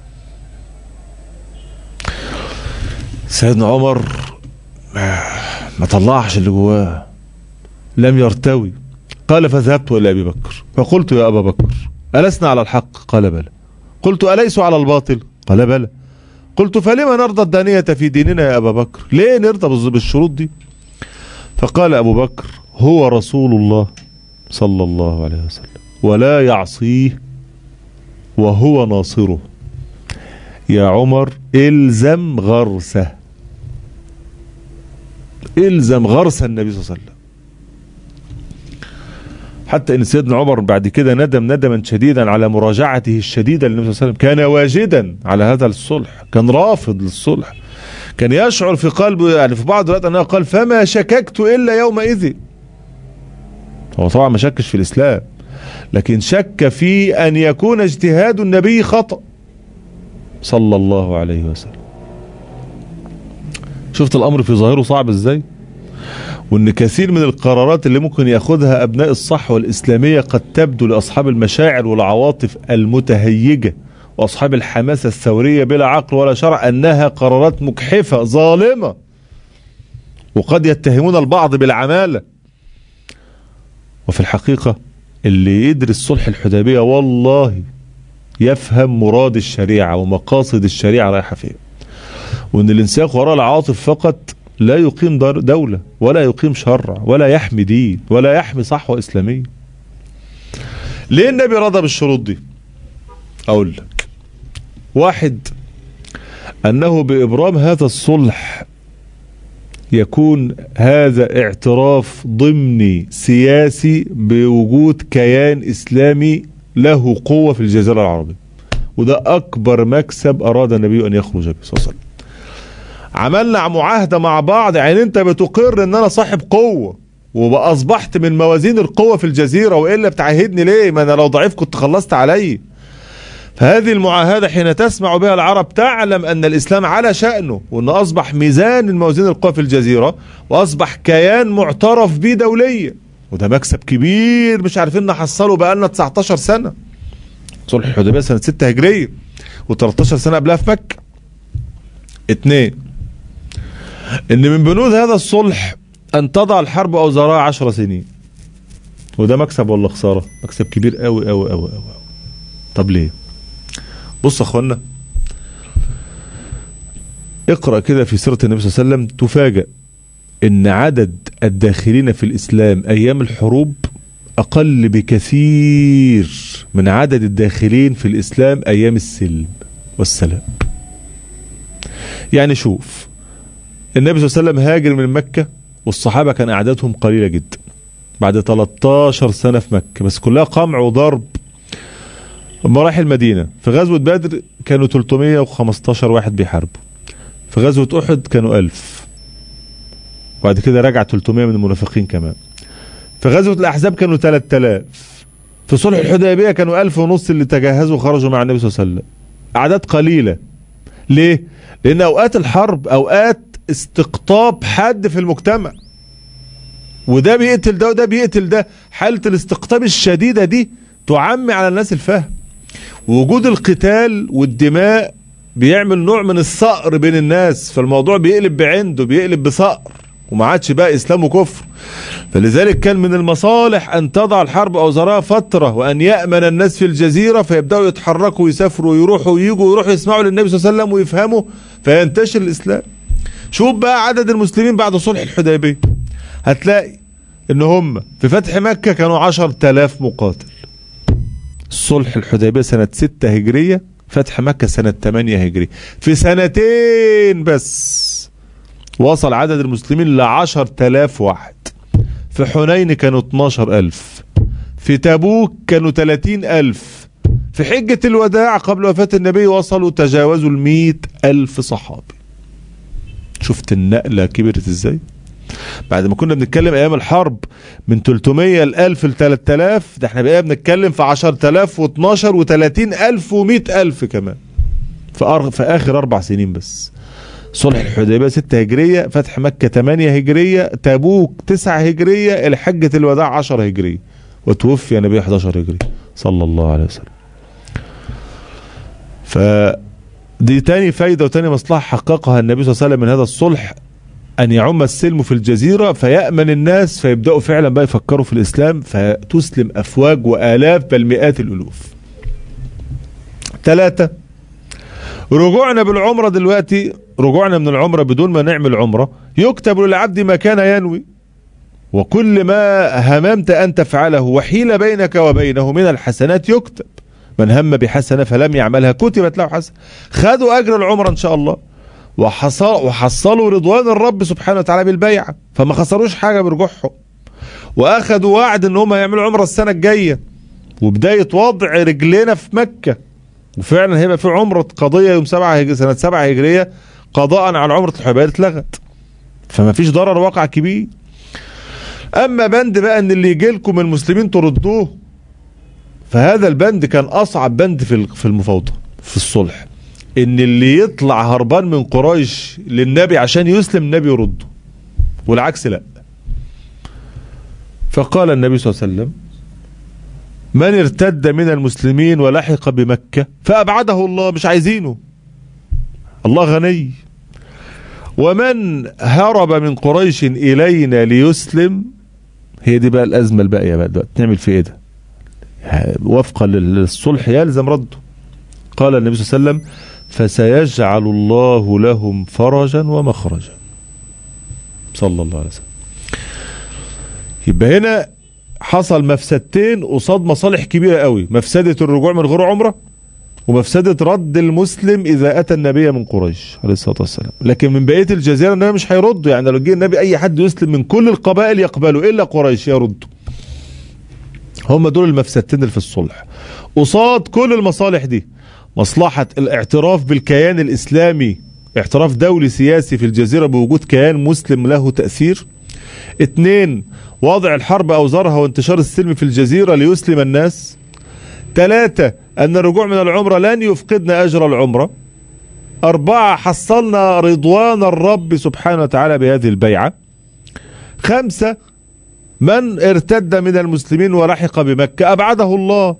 سيدنا عمر ما طلعش اللي جواه لم يرتوي قال فذهبت إلى أبي بكر فقلت يا أبا بكر ألسنا على الحق قال بلى قلت أليس على الباطل قال بلى قلت فلما نرضى الدانية في ديننا يا أبا بكر ليه نرضى بالشروط دي فقال أبو بكر هو رسول الله صلى الله عليه وسلم ولا يعصيه وهو ناصره يا عمر الزم غرسه الزم غرس النبي صلى الله عليه وسلم حتى ان سيدنا عمر بعد كده ندم ندما شديدا على مراجعته الشديده للنبي صلى الله عليه وسلم كان واجدا على هذا الصلح كان رافض للصلح كان يشعر في قلبه يعني في بعض الوقت انه قال فما شككت الا يومئذ هو طبعا ما شكش في الاسلام لكن شك في ان يكون اجتهاد النبي خطأ صلى الله عليه وسلم شفت الامر في ظاهره صعب ازاي وان كثير من القرارات اللي ممكن ياخدها ابناء الصحوه الاسلاميه قد تبدو لاصحاب المشاعر والعواطف المتهيجه واصحاب الحماسه الثوريه بلا عقل ولا شرع انها قرارات مجحفه ظالمه وقد يتهمون البعض بالعماله وفي الحقيقه اللي يدرس صلح الحديبيه والله يفهم مراد الشريعه ومقاصد الشريعه رايحه فين وان الانساق وراء العاطف فقط لا يقيم دار دولة ولا يقيم شرع ولا يحمي دين ولا يحمي صحوة إسلامية ليه النبي رضى بالشروط دي أقول لك واحد أنه بإبرام هذا الصلح يكون هذا اعتراف ضمني سياسي بوجود كيان إسلامي له قوة في الجزيرة العربية وده أكبر مكسب أراد النبي أن يخرج به صلى الله عليه وسلم عملنا معاهدة مع بعض يعني انت بتقر ان انا صاحب قوة وبقى اصبحت من موازين القوة في الجزيرة والا بتعهدني ليه ما انا لو ضعيف كنت خلصت علي فهذه المعاهدة حين تسمع بها العرب تعلم ان الاسلام على شأنه وان اصبح ميزان من موازين القوة في الجزيرة واصبح كيان معترف به دوليا وده مكسب كبير مش عارفين نحصله بقالنا 19 سنة صلح الحديبية سنة 6 هجرية و13 سنة قبلها في مكة اتنين ان من بنود هذا الصلح ان تضع الحرب اوزارها عشر سنين وده مكسب ولا خسارة مكسب كبير قوي قوي قوي قوي طب ليه بص يا اخوانا اقرأ كده في سيرة النبي صلى الله عليه وسلم تفاجأ ان عدد الداخلين في الاسلام ايام الحروب اقل بكثير من عدد الداخلين في الاسلام ايام السلم والسلام يعني شوف النبي صلى الله عليه وسلم هاجر من مكة والصحابة كان أعدادهم قليلة جدا بعد 13 سنة في مكة بس كلها قمع وضرب لما راح المدينة في غزوة بدر كانوا 315 واحد بيحاربوا في غزوة أحد كانوا 1000 وبعد كده رجع 300 من المنافقين كمان في غزوة الأحزاب كانوا 3000 في صلح الحديبية كانوا 1000 ونص اللي تجهزوا وخرجوا مع النبي صلى الله عليه وسلم أعداد قليلة ليه؟ لأن أوقات الحرب أوقات استقطاب حد في المجتمع وده بيقتل ده وده بيقتل ده حالة الاستقطاب الشديدة دي تعمي على الناس الفهم وجود القتال والدماء بيعمل نوع من الصقر بين الناس فالموضوع بيقلب بعنده بيقلب بصقر وما عادش بقى اسلام وكفر فلذلك كان من المصالح ان تضع الحرب اوزارها فتره وان يامن الناس في الجزيره فيبداوا يتحركوا ويسافروا ويروحوا ويجوا ويروحوا يسمعوا للنبي صلى الله عليه وسلم ويفهموا فينتشر الاسلام شوف بقى عدد المسلمين بعد صلح الحديبيه هتلاقي ان هم في فتح مكه كانوا عشر تلاف مقاتل صلح الحديبيه سنه 6 هجريه فتح مكه سنه 8 هجريه في سنتين بس وصل عدد المسلمين لعشر تلاف واحد في حنين كانوا 12 ألف في تبوك كانوا 30 ألف في حجة الوداع قبل وفاة النبي وصلوا تجاوزوا المئة ألف صحابي شفت النقلة كبرت ازاي بعد ما كنا بنتكلم ايام الحرب من 300 ل 1000 ل 3000 ده احنا بقينا بنتكلم في 10000 و12 و30000 و100000 كمان في, أر... في اخر اربع سنين بس صلح الحديبيه 6 هجريه فتح مكه 8 هجريه تبوك 9 هجريه الحجه الوداع 10 هجريه وتوفي النبي 11 هجري صلى الله عليه وسلم ف دي تاني فايده وتاني مصلحه حققها النبي صلى الله عليه وسلم من هذا الصلح ان يعم السلم في الجزيره فيامن الناس فيبداوا فعلا بقى يفكروا في الاسلام فتسلم افواج والاف بل مئات الالوف. ثلاثه رجوعنا بالعمره دلوقتي رجوعنا من العمره بدون ما نعمل عمره يكتب للعبد ما كان ينوي وكل ما هممت ان تفعله وحيل بينك وبينه من الحسنات يكتب من هم بحسنه فلم يعملها كتبت له حسنه خدوا اجر العمره ان شاء الله وحصل وحصلوا رضوان الرب سبحانه وتعالى بالبيعه فما خسروش حاجه برجوعهم واخدوا وعد ان هم هيعملوا عمره السنه الجايه وبدايه وضع رجلنا في مكه وفعلا هيبقى في عمره قضيه يوم 7 هجرية سنه 7 هجريه قضاء على عمره الحديبيه اتلغت فما فيش ضرر واقع كبير اما بند بقى ان اللي يجي لكم من المسلمين تردوه فهذا البند كان اصعب بند في في المفاوضه في الصلح ان اللي يطلع هربان من قريش للنبي عشان يسلم النبي يرده والعكس لا فقال النبي صلى الله عليه وسلم من ارتد من المسلمين ولحق بمكة فأبعده الله مش عايزينه الله غني ومن هرب من قريش إلينا ليسلم هي دي بقى الأزمة الباقية بقى دلوقتي نعمل في إيه ده وفقا للصلح يلزم رده قال النبي صلى الله عليه وسلم فسيجعل الله لهم فرجا ومخرجا صلى الله عليه وسلم يبقى هنا حصل مفسدتين قصاد مصالح كبيرة قوي مفسدة الرجوع من غير عمرة ومفسدة رد المسلم إذا أتى النبي من قريش عليه الصلاة والسلام لكن من بقية الجزيرة النبي مش هيرد يعني لو جه النبي أي حد يسلم من كل القبائل يقبله إلا قريش يرد هم دول المفسدتين اللي في الصلح قصاد كل المصالح دي مصلحة الاعتراف بالكيان الإسلامي اعتراف دولي سياسي في الجزيرة بوجود كيان مسلم له تأثير اتنين وضع الحرب أوزارها وانتشار السلم في الجزيرة ليسلم الناس ثلاثة أن الرجوع من العمرة لن يفقدنا أجر العمرة أربعة حصلنا رضوان الرب سبحانه وتعالى بهذه البيعة خمسة من ارتد من المسلمين ولحق بمكة أبعده الله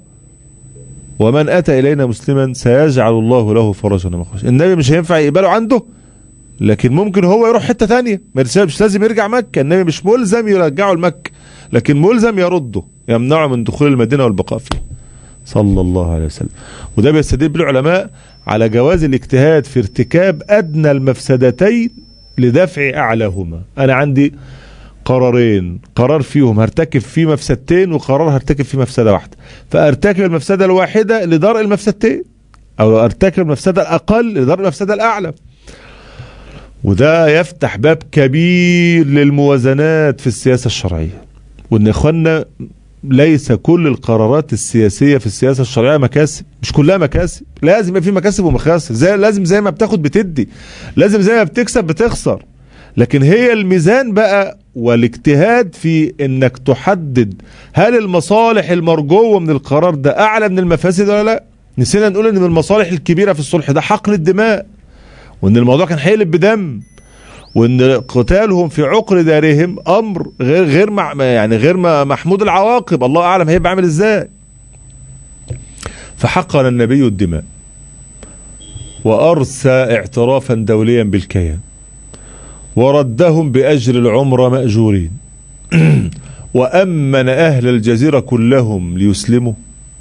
ومن أتى إلينا مسلما سيجعل الله له فرجا ومخرجا النبي مش هينفع يقبله عنده لكن ممكن هو يروح حتة تانية مش لازم يرجع مكة النبي مش ملزم يرجعه لمكة لكن ملزم يرده يمنعه من دخول المدينة والبقاء فيها صلى الله عليه وسلم وده بيستدل بالعلماء على جواز الاجتهاد في ارتكاب أدنى المفسدتين لدفع أعلاهما أنا عندي قرارين قرار فيهم هرتكب فيه مفسدتين وقرار هرتكب فيه مفسدة واحدة فارتكب المفسدة الواحدة لدرء المفسدتين أو ارتكب المفسدة الأقل لدرء المفسدة الأعلى وده يفتح باب كبير للموازنات في السياسة الشرعية وان اخوانا ليس كل القرارات السياسية في السياسة الشرعية مكاسب مش كلها مكاسب لازم يبقى في مكاسب ومخاسر زي لازم زي ما بتاخد بتدي لازم زي ما بتكسب بتخسر لكن هي الميزان بقى والاجتهاد في انك تحدد هل المصالح المرجوة من القرار ده اعلى من المفاسد ولا لا نسينا نقول ان من المصالح الكبيرة في الصلح ده حقن الدماء وان الموضوع كان هيقلب بدم وان قتالهم في عقر دارهم امر غير غير مع يعني غير محمود العواقب الله اعلم هيبقى عامل ازاي فحقن النبي الدماء وارسى اعترافا دوليا بالكيان وردهم باجر العمره ماجورين وامن اهل الجزيره كلهم ليسلموا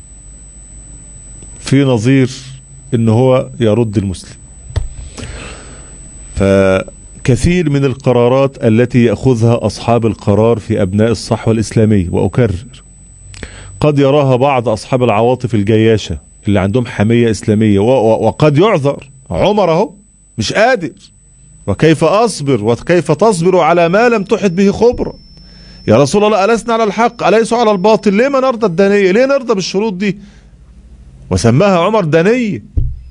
في نظير ان هو يرد المسلم فكثير من القرارات التي يأخذها أصحاب القرار في أبناء الصحوة الإسلامية وأكرر قد يراها بعض أصحاب العواطف الجياشة اللي عندهم حمية إسلامية وقد يعذر عمر اهو مش قادر وكيف أصبر وكيف تصبر على ما لم تحد به خبرا يا رسول الله ألسنا على الحق أليسوا على الباطل ليه ما نرضى الدانية ليه نرضى بالشروط دي وسماها عمر دانية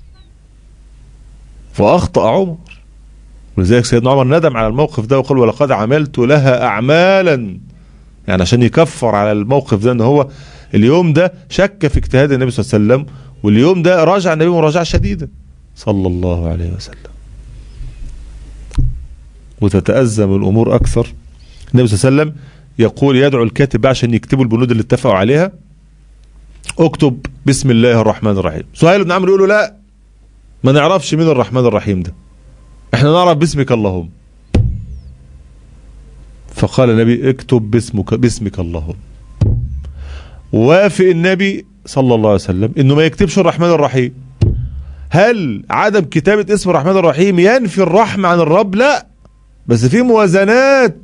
فأخطأ عمر ولذلك سيدنا عمر ندم على الموقف ده وقال ولقد عملت لها أعمالا يعني عشان يكفر على الموقف ده ان هو اليوم ده شك في اجتهاد النبي صلى الله عليه وسلم واليوم ده راجع النبي مراجعة شديدة صلى الله عليه وسلم وتتأزم الأمور أكثر النبي صلى الله عليه وسلم يقول يدعو الكاتب عشان يكتبوا البنود اللي اتفقوا عليها اكتب بسم الله الرحمن الرحيم سهيل بن عمرو يقول له لا ما نعرفش مين الرحمن الرحيم ده احنا نعرف باسمك اللهم فقال النبي اكتب باسمك باسمك اللهم وافق النبي صلى الله عليه وسلم انه ما يكتبش الرحمن الرحيم هل عدم كتابة اسم الرحمن الرحيم ينفي الرحمة عن الرب لا بس في موازنات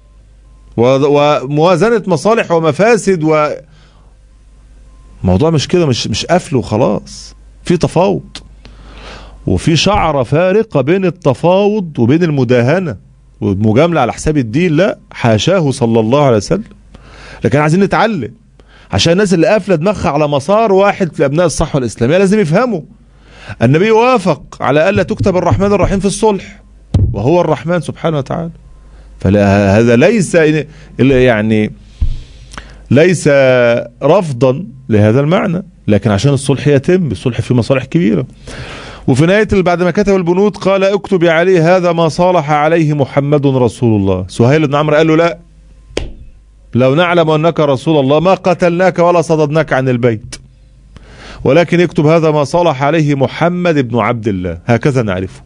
وموازنة مصالح ومفاسد و موضوع مش كده مش مش قفل وخلاص في تفاوض وفي شعرة فارقة بين التفاوض وبين المداهنة والمجاملة على حساب الدين لا حاشاه صلى الله عليه وسلم لكن عايزين نتعلم عشان الناس اللي قافله دماغها على مسار واحد في ابناء الصحوه الاسلاميه لازم يفهموا النبي وافق على الا تكتب الرحمن الرحيم في الصلح وهو الرحمن سبحانه وتعالى فهذا ليس يعني ليس رفضا لهذا المعنى لكن عشان الصلح يتم الصلح فيه مصالح كبيره وفي نهاية بعد ما كتب البنود قال اكتب يا علي هذا ما صالح عليه محمد رسول الله سهيل بن عمرو قال له لا لو نعلم أنك رسول الله ما قتلناك ولا صددناك عن البيت ولكن اكتب هذا ما صلح عليه محمد بن عبد الله هكذا نعرفك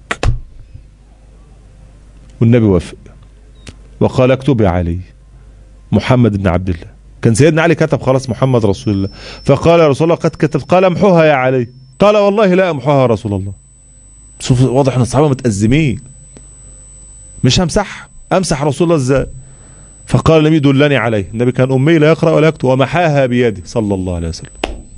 والنبي وافق وقال اكتب يا علي محمد بن عبد الله كان سيدنا علي كتب خلاص محمد رسول الله فقال يا رسول الله قد كتب قال امحوها يا علي قال والله لا امحوها يا رسول الله شوف واضح ان الصحابه متأزمين مش همسح امسح رسول الله ازاي فقال النبي دلني عليه النبي كان امي لا يقرا ولا يكتب ومحاها بيده صلى الله عليه وسلم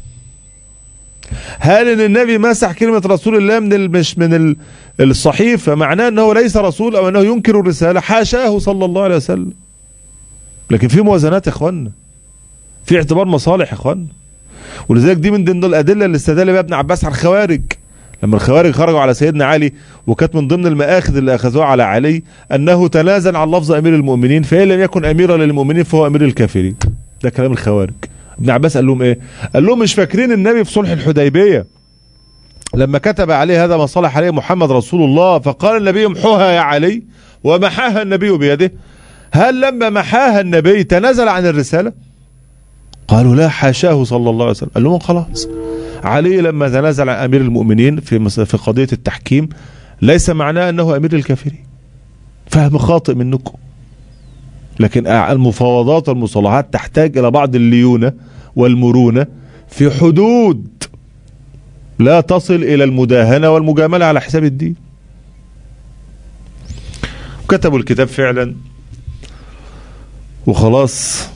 هل ان النبي مسح كلمه رسول الله من ال- مش من ال- الصحيفه معناه انه ليس رسول او انه ينكر الرساله حاشاه صلى الله عليه وسلم لكن في موازنات يا اخوانا في اعتبار مصالح يا اخوانا ولذلك دي من ضمن الادله اللي استدل بها ابن عباس على الخوارج لما الخوارج خرجوا على سيدنا علي وكانت من ضمن المآخذ اللي اخذوها على علي انه تنازل عن لفظ امير المؤمنين فان لم يكن اميرا للمؤمنين فهو امير الكافرين ده كلام الخوارج ابن عباس قال لهم ايه قال لهم مش فاكرين النبي في صلح الحديبيه لما كتب عليه هذا ما صلح عليه محمد رسول الله فقال النبي امحوها يا علي ومحاها النبي بيده هل لما محاها النبي تنازل عن الرساله قالوا لا حاشاه صلى الله عليه وسلم قال لهم خلاص علي لما تنازل عن امير المؤمنين في مس- في قضيه التحكيم ليس معناه انه امير الكافرين فهم خاطئ منكم لكن أع- المفاوضات والمصالحات تحتاج الى بعض الليونه والمرونه في حدود لا تصل الى المداهنه والمجامله على حساب الدين كتبوا الكتاب فعلا وخلاص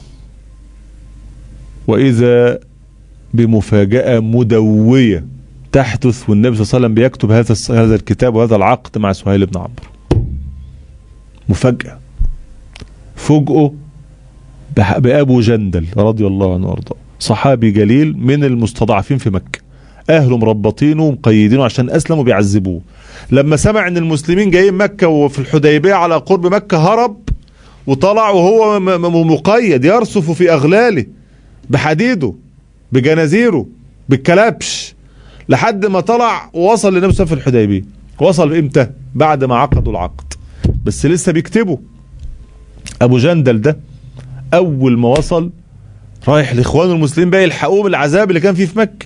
واذا بمفاجاه مدويه تحدث والنبي صلى الله عليه وسلم بيكتب هذا الس- هذا الكتاب وهذا العقد مع سهيل بن عمرو مفاجاه فوجئوا بح- بأبو جندل رضي الله عنه وارضاه صحابي جليل من المستضعفين في مكة أهله مربطينه ومقيدينه عشان أسلموا بيعذبوه لما سمع أن المسلمين جايين مكة وفي الحديبية على قرب مكة هرب وطلع وهو م- م- مقيد يرصف في أغلاله بحديده بجنازيره بالكلبش لحد ما طلع ووصل للنبي صلى الله عليه وسلم في الحديبية وصل امتى بعد ما عقدوا العقد بس لسه بيكتبوا ابو جندل ده اول ما وصل رايح لاخوانه المسلمين بقى يلحقوه بالعذاب اللي كان فيه في مكه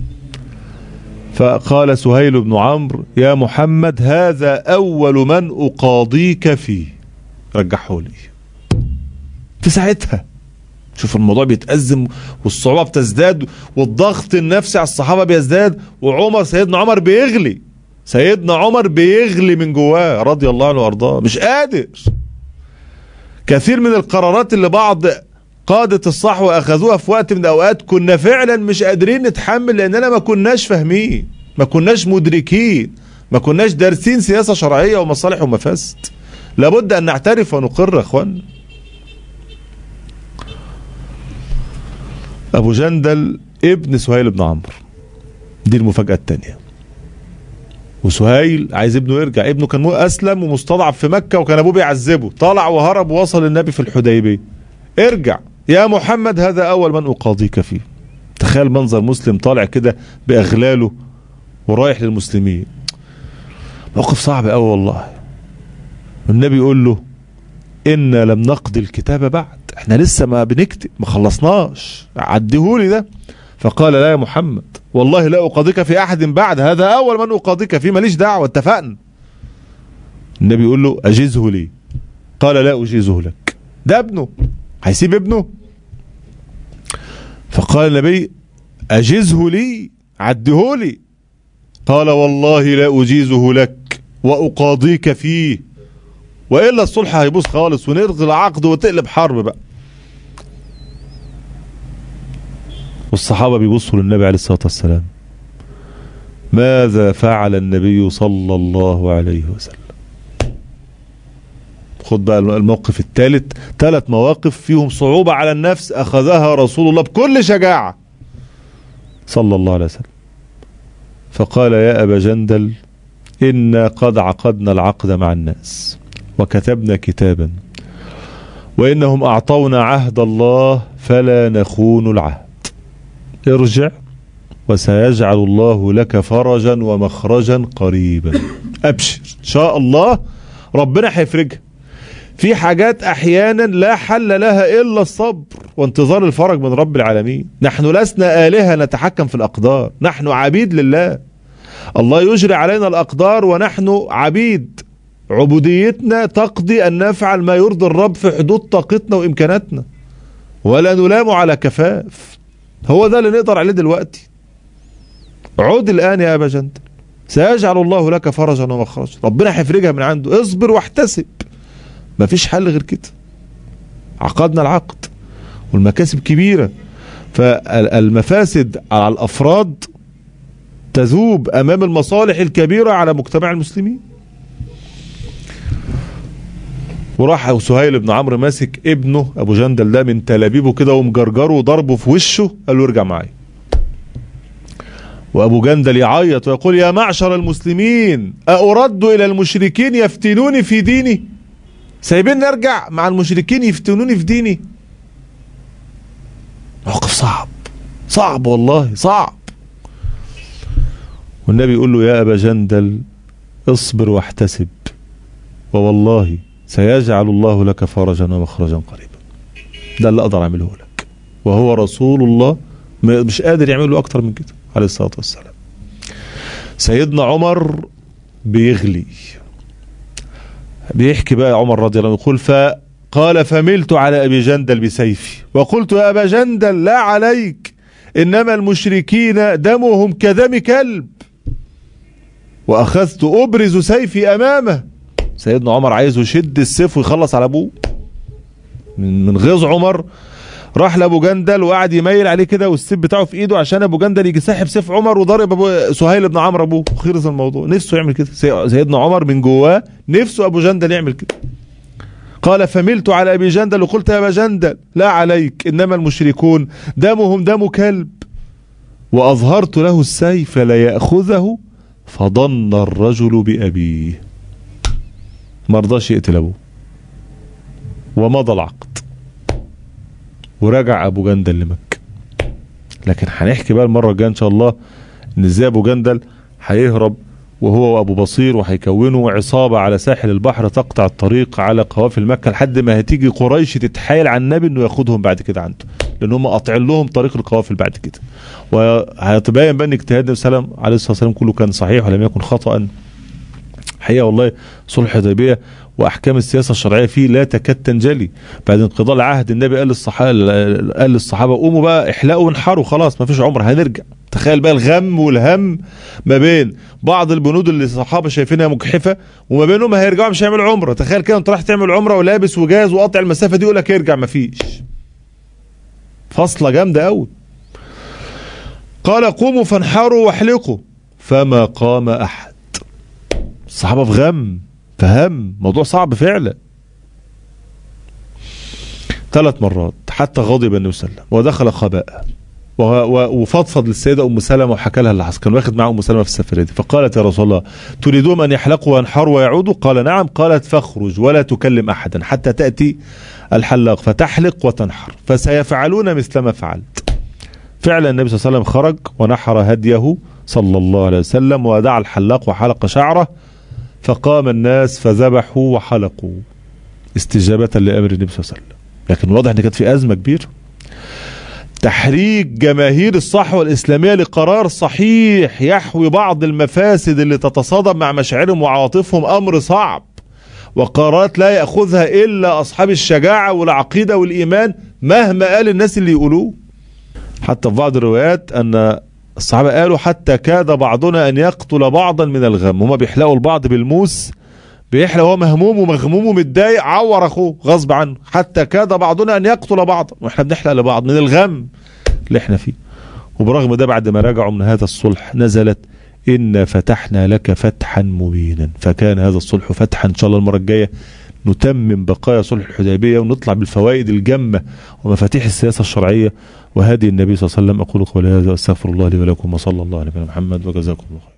فقال سهيل بن عمرو يا محمد هذا اول من اقاضيك فيه رجحه لي في ساعتها شوف الموضوع بيتأزم والصعوبة بتزداد والضغط النفسي على الصحابة بيزداد وعمر سيدنا عمر بيغلي سيدنا عمر بيغلي من جواه رضي الله عنه وارضاه مش قادر كثير من القرارات اللي بعض قادة الصحوة أخذوها في وقت من الأوقات كنا فعلا مش قادرين نتحمل لأننا ما كناش فاهمين ما كناش مدركين ما كناش دارسين سياسة شرعية ومصالح ومفاسد لابد أن نعترف ونقر يا أخوان أبو جندل ابن سهيل بن عمرو دي المفاجأة التانية وسهيل عايز ابنه يرجع ابنه كان اسلم ومستضعف في مكه وكان ابوه بيعذبه طلع وهرب ووصل للنبي في الحديبيه ارجع يا محمد هذا اول من اقاضيك فيه تخيل منظر مسلم طالع كده باغلاله ورايح للمسلمين موقف صعب قوي والله النبي يقول له إنا لم نقضي الكتاب بعد احنا لسه ما بنكتب ما خلصناش عديهولي ده فقال لا يا محمد والله لا أقاضيك في أحد بعد هذا أول من أقاضيك فيه ماليش دعوة اتفقنا النبي يقول له أجزه لي قال لا أجيزه لك ده ابنه هيسيب ابنه فقال النبي أجزه لي عدهولي قال والله لا أجيزه لك وأقاضيك فيه وإلا الصلح هيبوظ خالص ونلغي العقد وتقلب حرب بقى والصحابة بيبصوا للنبي عليه الصلاة والسلام ماذا فعل النبي صلى الله عليه وسلم خد بقى الموقف الثالث ثلاث مواقف فيهم صعوبة على النفس أخذها رسول الله بكل شجاعة صلى الله عليه وسلم فقال يا أبا جندل إنا قد عقدنا العقد مع الناس وكتبنا كتابا وإنهم أعطونا عهد الله فلا نخون العهد ارجع وسيجعل الله لك فرجا ومخرجا قريبا أبشر إن شاء الله ربنا هيفرجها في حاجات احيانا لا حل لها الا الصبر وانتظار الفرج من رب العالمين نحن لسنا الهه نتحكم في الاقدار نحن عبيد لله الله يجري علينا الاقدار ونحن عبيد عبوديتنا تقضي ان نفعل ما يرضي الرب في حدود طاقتنا وامكاناتنا ولا نلام على كفاف هو ده اللي نقدر عليه دلوقتي عد الان يا ابا جندل سيجعل الله لك فرجا ومخرجا ربنا هيفرجها من عنده اصبر واحتسب مفيش حل غير كده عقدنا العقد والمكاسب كبيرة فالمفاسد على الأفراد تذوب أمام المصالح الكبيرة على مجتمع المسلمين وراح سهيل بن عمرو ماسك ابنه ابو جندل ده من تلابيبه كده ومجرجره وضربه في وشه قال له ارجع معايا وابو جندل يعيط ويقول يا معشر المسلمين أأرد إلى المشركين يفتنوني في ديني سايبين نرجع مع المشركين يفتنوني في ديني موقف صعب صعب والله صعب والنبي يقول له يا أبا جندل اصبر واحتسب ووالله سيجعل الله لك فرجا ومخرجا قريبا ده اللي أقدر أعمله لك وهو رسول الله مش قادر يعمله أكتر من كده عليه الصلاة والسلام سيدنا عمر بيغلي بيحكي بقى عمر رضي الله عنه يقول فقال فملت على أبي جندل بسيفي وقلت يا أبا جندل لا عليك إنما المشركين دمهم كدم كلب وأخذت أبرز سيفي أمامه سيدنا عمر عايزه يشد السيف ويخلص على أبوه من من غيظ عمر راح لابو جندل وقعد يميل عليه كده والسيف بتاعه في ايده عشان ابو جندل يجي ساحب سيف عمر وضرب ابو سهيل بن عمرو ابوه وخلص الموضوع نفسه يعمل كده سيدنا عمر من جواه نفسه ابو جندل يعمل كده قال فملت على ابي جندل وقلت يا ابا جندل لا عليك انما المشركون دمهم دم كلب واظهرت له السيف ليأخذه فضن الرجل بابيه ما رضاش يقتل ابوه ومضى العقد ورجع ابو جندل لمكه لكن هنحكي بقى المره الجايه ان شاء الله ان ازاي ابو جندل هيهرب وهو وابو بصير وهيكونوا عصابه على ساحل البحر تقطع الطريق على قوافل مكه لحد ما هتيجي قريش تتحايل على النبي انه ياخدهم بعد كده عنده لان هم قاطعين لهم طريق القوافل بعد كده وهيتبين بقى ان اجتهاد النبي صلى الله عليه وسلم عليه الصلاه والسلام كله كان صحيح ولم يكن خطأ حقيقه والله صلح الحديبيه واحكام السياسه الشرعيه فيه لا تكاد تنجلي بعد انقضاء العهد النبي قال للصحابه قال للصحابه قوموا بقى احلقوا وانحروا خلاص ما فيش عمر هنرجع تخيل بقى الغم والهم ما بين بعض البنود اللي الصحابه شايفينها مجحفه وما بينهم هيرجعوا مش هيعملوا عمره تخيل كده انت رايح تعمل عمره ولابس وجاهز وقاطع المسافه دي يقول لك ارجع ما فيش فاصله جامده قوي قال قوموا فانحروا واحلقوا فما قام احد الصحابه في غم فهم موضوع صعب فعلا ثلاث مرات حتى غضب النبي صلى الله عليه وسلم ودخل خباء وفضفض للسيدة أم سلمة وحكى لها اللي حصل كان واخد معه أم سلمة في السفرية دي فقالت يا رسول الله تريدون أن يحلقوا وينحروا ويعودوا قال نعم قالت فاخرج ولا تكلم أحدا حتى تأتي الحلاق فتحلق وتنحر فسيفعلون مثل ما فعلت فعلا النبي صلى الله عليه وسلم خرج ونحر هديه صلى الله عليه وسلم ودعا الحلاق وحلق شعره فقام الناس فذبحوا وحلقوا استجابة لأمر النبي صلى الله عليه وسلم لكن واضح ان كانت في أزمة كبيرة تحريك جماهير الصحوة الإسلامية لقرار صحيح يحوي بعض المفاسد اللي تتصادم مع مشاعرهم وعواطفهم أمر صعب وقرارات لا يأخذها إلا أصحاب الشجاعة والعقيدة والإيمان مهما قال الناس اللي يقولوه حتى في بعض الروايات أن الصحابة قالوا حتى كاد بعضنا أن يقتل بعضا من الغم هما بيحلقوا البعض بالموس بيحلق هو مهموم ومغموم ومتضايق عور اخوه غصب عنه حتى كاد بعضنا ان يقتل بعضا واحنا بنحلق لبعض من الغم اللي احنا فيه وبرغم ده بعد ما رجعوا من هذا الصلح نزلت إنا فتحنا لك فتحا مبينا فكان هذا الصلح فتحا إن شاء الله المرة الجاية نتمم بقايا صلح الحديبية ونطلع بالفوائد الجمة ومفاتيح السياسة الشرعية وهدي النبي صلى الله عليه وسلم أقول قولي هذا وأستغفر الله لي ولكم وصلى الله على محمد وجزاكم الله خير